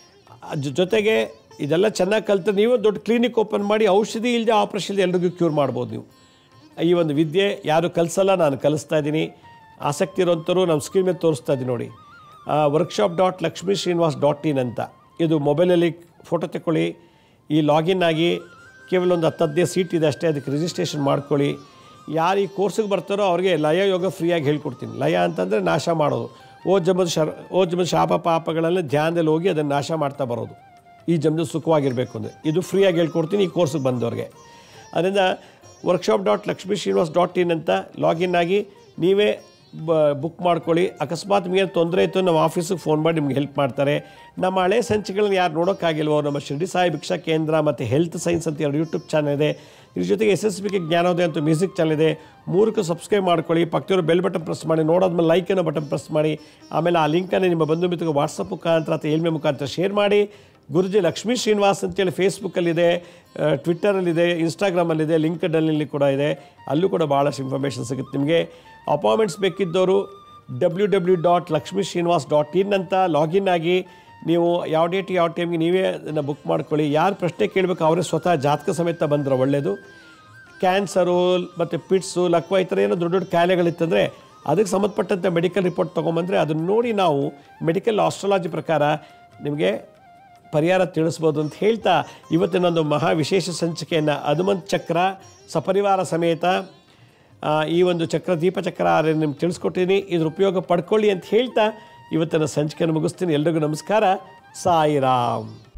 ಜೊತೆಗೆ ಇದೆಲ್ಲ ಚೆನ್ನಾಗಿ ಕಲ್ತು ನೀವು ದೊಡ್ಡ ಕ್ಲಿನಿಕ್ ಓಪನ್ ಮಾಡಿ ಔಷಧಿ ಇಲ್ಲದೆ ಆಪ್ರೇಷನ್ ಎಲ್ರಿಗೂ ಕ್ಯೂರ್ ಮಾಡ್ಬೋದು ನೀವು ಈ ಒಂದು ವಿದ್ಯೆ ಯಾರು ಕಲಿಸಲ್ಲ ನಾನು ಕಲಿಸ್ತಾ ಇದ್ದೀನಿ ಆಸಕ್ತಿ ಇರೋಂಥವ್ರು ನಮ್ಮ ಸ್ಕ್ರೀನ್ ಮೇಲೆ ತೋರಿಸ್ತಾ ಇದ್ದೀನಿ ನೋಡಿ workshop dot Lakshmi Srinivas dot in ಅಂತ ಇದು ಮೊಬೈಲಲ್ಲಿ ಫೋಟೋ ತಗೊಳ್ಳಿ ಈ ಲಾಗಿನ್ ಆಗಿ ಕೇವಲ ಒಂದು ಹತ್ತು ಹದಿನೈದು ಸೀಟ್ ಇದೆ ಅಷ್ಟೇ ಅದಕ್ಕೆ ರಿಜಿಸ್ಟ್ರೇಷನ್ ಮಾಡ್ಕೊಳ್ಳಿ ಯಾರು ಈ ಕೋರ್ಸಿಗೆ ಬರ್ತಾರೋ ಅವ್ರಿಗೆ ಲಯ ಯೋಗ ಫ್ರೀಯಾಗಿ ಹೇಳ್ಕೊಡ್ತೀನಿ ಲಯ ಅಂತಂದರೆ ನಾಶ ಮಾಡೋದು ಓ ಜಮದ ಶರ್ ಓ ಜಮದ ಶಾಪ ಪಾಪಗಳೆಲ್ಲ ಧ್ಯಾನದಲ್ಲಿ ಹೋಗಿ ಅದನ್ನು ನಾಶ ಮಾಡ್ತಾ ಬರೋದು ಈ ಜಮದ ಸುಖವಾಗಿರಬೇಕು ಅಂದರೆ ಇದು ಫ್ರೀಯಾಗಿ ಹೇಳ್ಕೊಡ್ತೀನಿ ಈ ಕೋರ್ಸಿಗೆ ಬಂದವ್ರಿಗೆ ಅದರಿಂದ workshop dot Lakshmi Srinivas dot in ಅಂತ ಲಾಗಿನ್ ಆಗಿ ನೀವೇ ಬ ಬುಕ್ ಮಾಡ್ಕೊಳ್ಳಿ ಅಕಸ್ಮಾತ್ ನಿಮಗೆ ತೊಂದರೆ ಇತ್ತು ನಮ್ಮ ಆಫೀಸಿಗೆ ಫೋನ್ ಮಾಡಿ ನಿಮ್ಗೆ ಹೆಲ್ಪ್ ಮಾಡ್ತಾರೆ ನಮ್ಮ ಹಳೆ ಸಂಚಿಕೆಗಳನ್ನ ಯಾರು ನೋಡೋಕ್ಕಾಗಿಲ್ವೋ ನಮ್ಮ ಶಿರ್ಡಿ ಸಾಯಿ ಭಿಕ್ಷಾ ಕೇಂದ್ರ ಮತ್ತು ಹೆಲ್ತ್ ಸೈನ್ಸ್ ಅಂತ ಎರಡು ಯೂಟ್ಯೂಬ್ ಚಾನಲ್ ಇದೆ ಇದ್ರ ಜೊತೆಗೆ ಎಸ್ ಎಸ್ ಬಿಗೆ ಜ್ಞಾನೋದಯ ಅಂತ ಮ್ಯೂಸಿಕ್ ಚಾನಲ್ ಇದೆ ಮೂರಕ್ಕೂ ಸಬ್ಸ್ಕ್ರೈಬ್ ಮಾಡ್ಕೊಳ್ಳಿ ಪಕ್ಕದವರು ಬೆಲ್ ಬಟನ್ ಪ್ರೆಸ್ ಮಾಡಿ ನೋಡೋದ್ಮೇಲೆ ಲೈಕ್ ಅನ್ನೋ ಬಟನ್ ಪ್ರೆಸ್ ಮಾಡಿ ಆಮೇಲೆ ಆ ಲಿಂಕನ್ನು ನಿಮ್ಮ ಬಂಧು ಮಿತ್ರಗೆ ವಾಟ್ಸಪ್ ಮುಖಾಂತರ ಅಥವಾ ಏಳ್ಮೆ ಮುಖಾಂತರ ಶೇರ್ ಮಾಡಿ ಗುರುಜಿ ಲಕ್ಷ್ಮೀ ಶ್ರೀನಿವಾಸ್ ಅಂತೇಳಿ ಫೇಸ್ಬುಕ್ಕಲ್ಲಿದೆ ಟ್ವಿಟ್ಟರಲ್ಲಿದೆ ಇನ್ಸ್ಟಾಗ್ರಾಮಲ್ಲಿದೆ ಲಿಂಕ್ಡ್ನಲ್ಲಿ ಕೂಡ ಇದೆ ಅಲ್ಲೂ ಕೂಡ ಭಾಳಷ್ಟು ಇನ್ಫಾರ್ಮೇಷನ್ ಸಿಗುತ್ತೆ ನಿಮಗೆ ಅಪಾಯಿಂಟ್ಮೆಂಟ್ಸ್ ಬೇಕಿದ್ದವರು W W dot Lakshmi Srinivas dot in ಅಂತ ಲಾಗಿನ್ ಆಗಿ ನೀವು ಯಾವ ಡೇಟ್ ಯಾವ ಟೈಮ್ಗೆ ನೀವೇ ಅದನ್ನು ಬುಕ್ ಮಾಡ್ಕೊಳ್ಳಿ ಯಾರು ಪ್ರಶ್ನೆ ಕೇಳಬೇಕು ಅವರೇ ಸ್ವತಃ ಜಾತಕ ಸಮೇತ ಬಂದರೆ ಒಳ್ಳೆಯದು ಕ್ಯಾನ್ಸರು ಮತ್ತು ಪಿಟ್ಸು ಲಕ್ವ ಈ ಥರ ಏನೋ ದೊಡ್ಡ ದೊಡ್ಡ ಕಾಯಿಲೆಗಳಿತ್ತಂದರೆ ಅದಕ್ಕೆ ಸಂಬಂಧಪಟ್ಟಂತೆ ಮೆಡಿಕಲ್ ರಿಪೋರ್ಟ್ ತೊಗೊಂಬಂದರೆ ಅದನ್ನು ನೋಡಿ ನಾವು ಮೆಡಿಕಲ್ ಆಸ್ಟ್ರಾಲಜಿ ಪ್ರಕಾರ ನಿಮಗೆ ಪರಿಹಾರ ತಿಳಿಸ್ಬೋದು ಅಂತ ಹೇಳ್ತಾ ಇವತ್ತಿನೊಂದು ಮಹಾ ವಿಶೇಷ ಸಂಚಿಕೆಯನ್ನು ಹನುಮಂತ್ ಚಕ್ರ ಸಪರಿವಾರ ಸಮೇತ ಆ, ಈ ಒಂದು ಚಕ್ರ ದೀಪಚಕ್ರ ನಿಮ್ಗೆ ತಿಳಿಸ್ಕೊಟ್ಟಿದ್ದೀನಿ ಇದ್ರ ಉಪಯೋಗ ಪಡ್ಕೊಳ್ಳಿ ಅಂತ ಹೇಳ್ತಾ ಇವತ್ತಿನ ಸಂಚಿಕೆಯನ್ನು ಮುಗಿಸ್ತೀನಿ ಎಲ್ರಿಗೂ ನಮಸ್ಕಾರ ಸಾಯಿರಾಮ್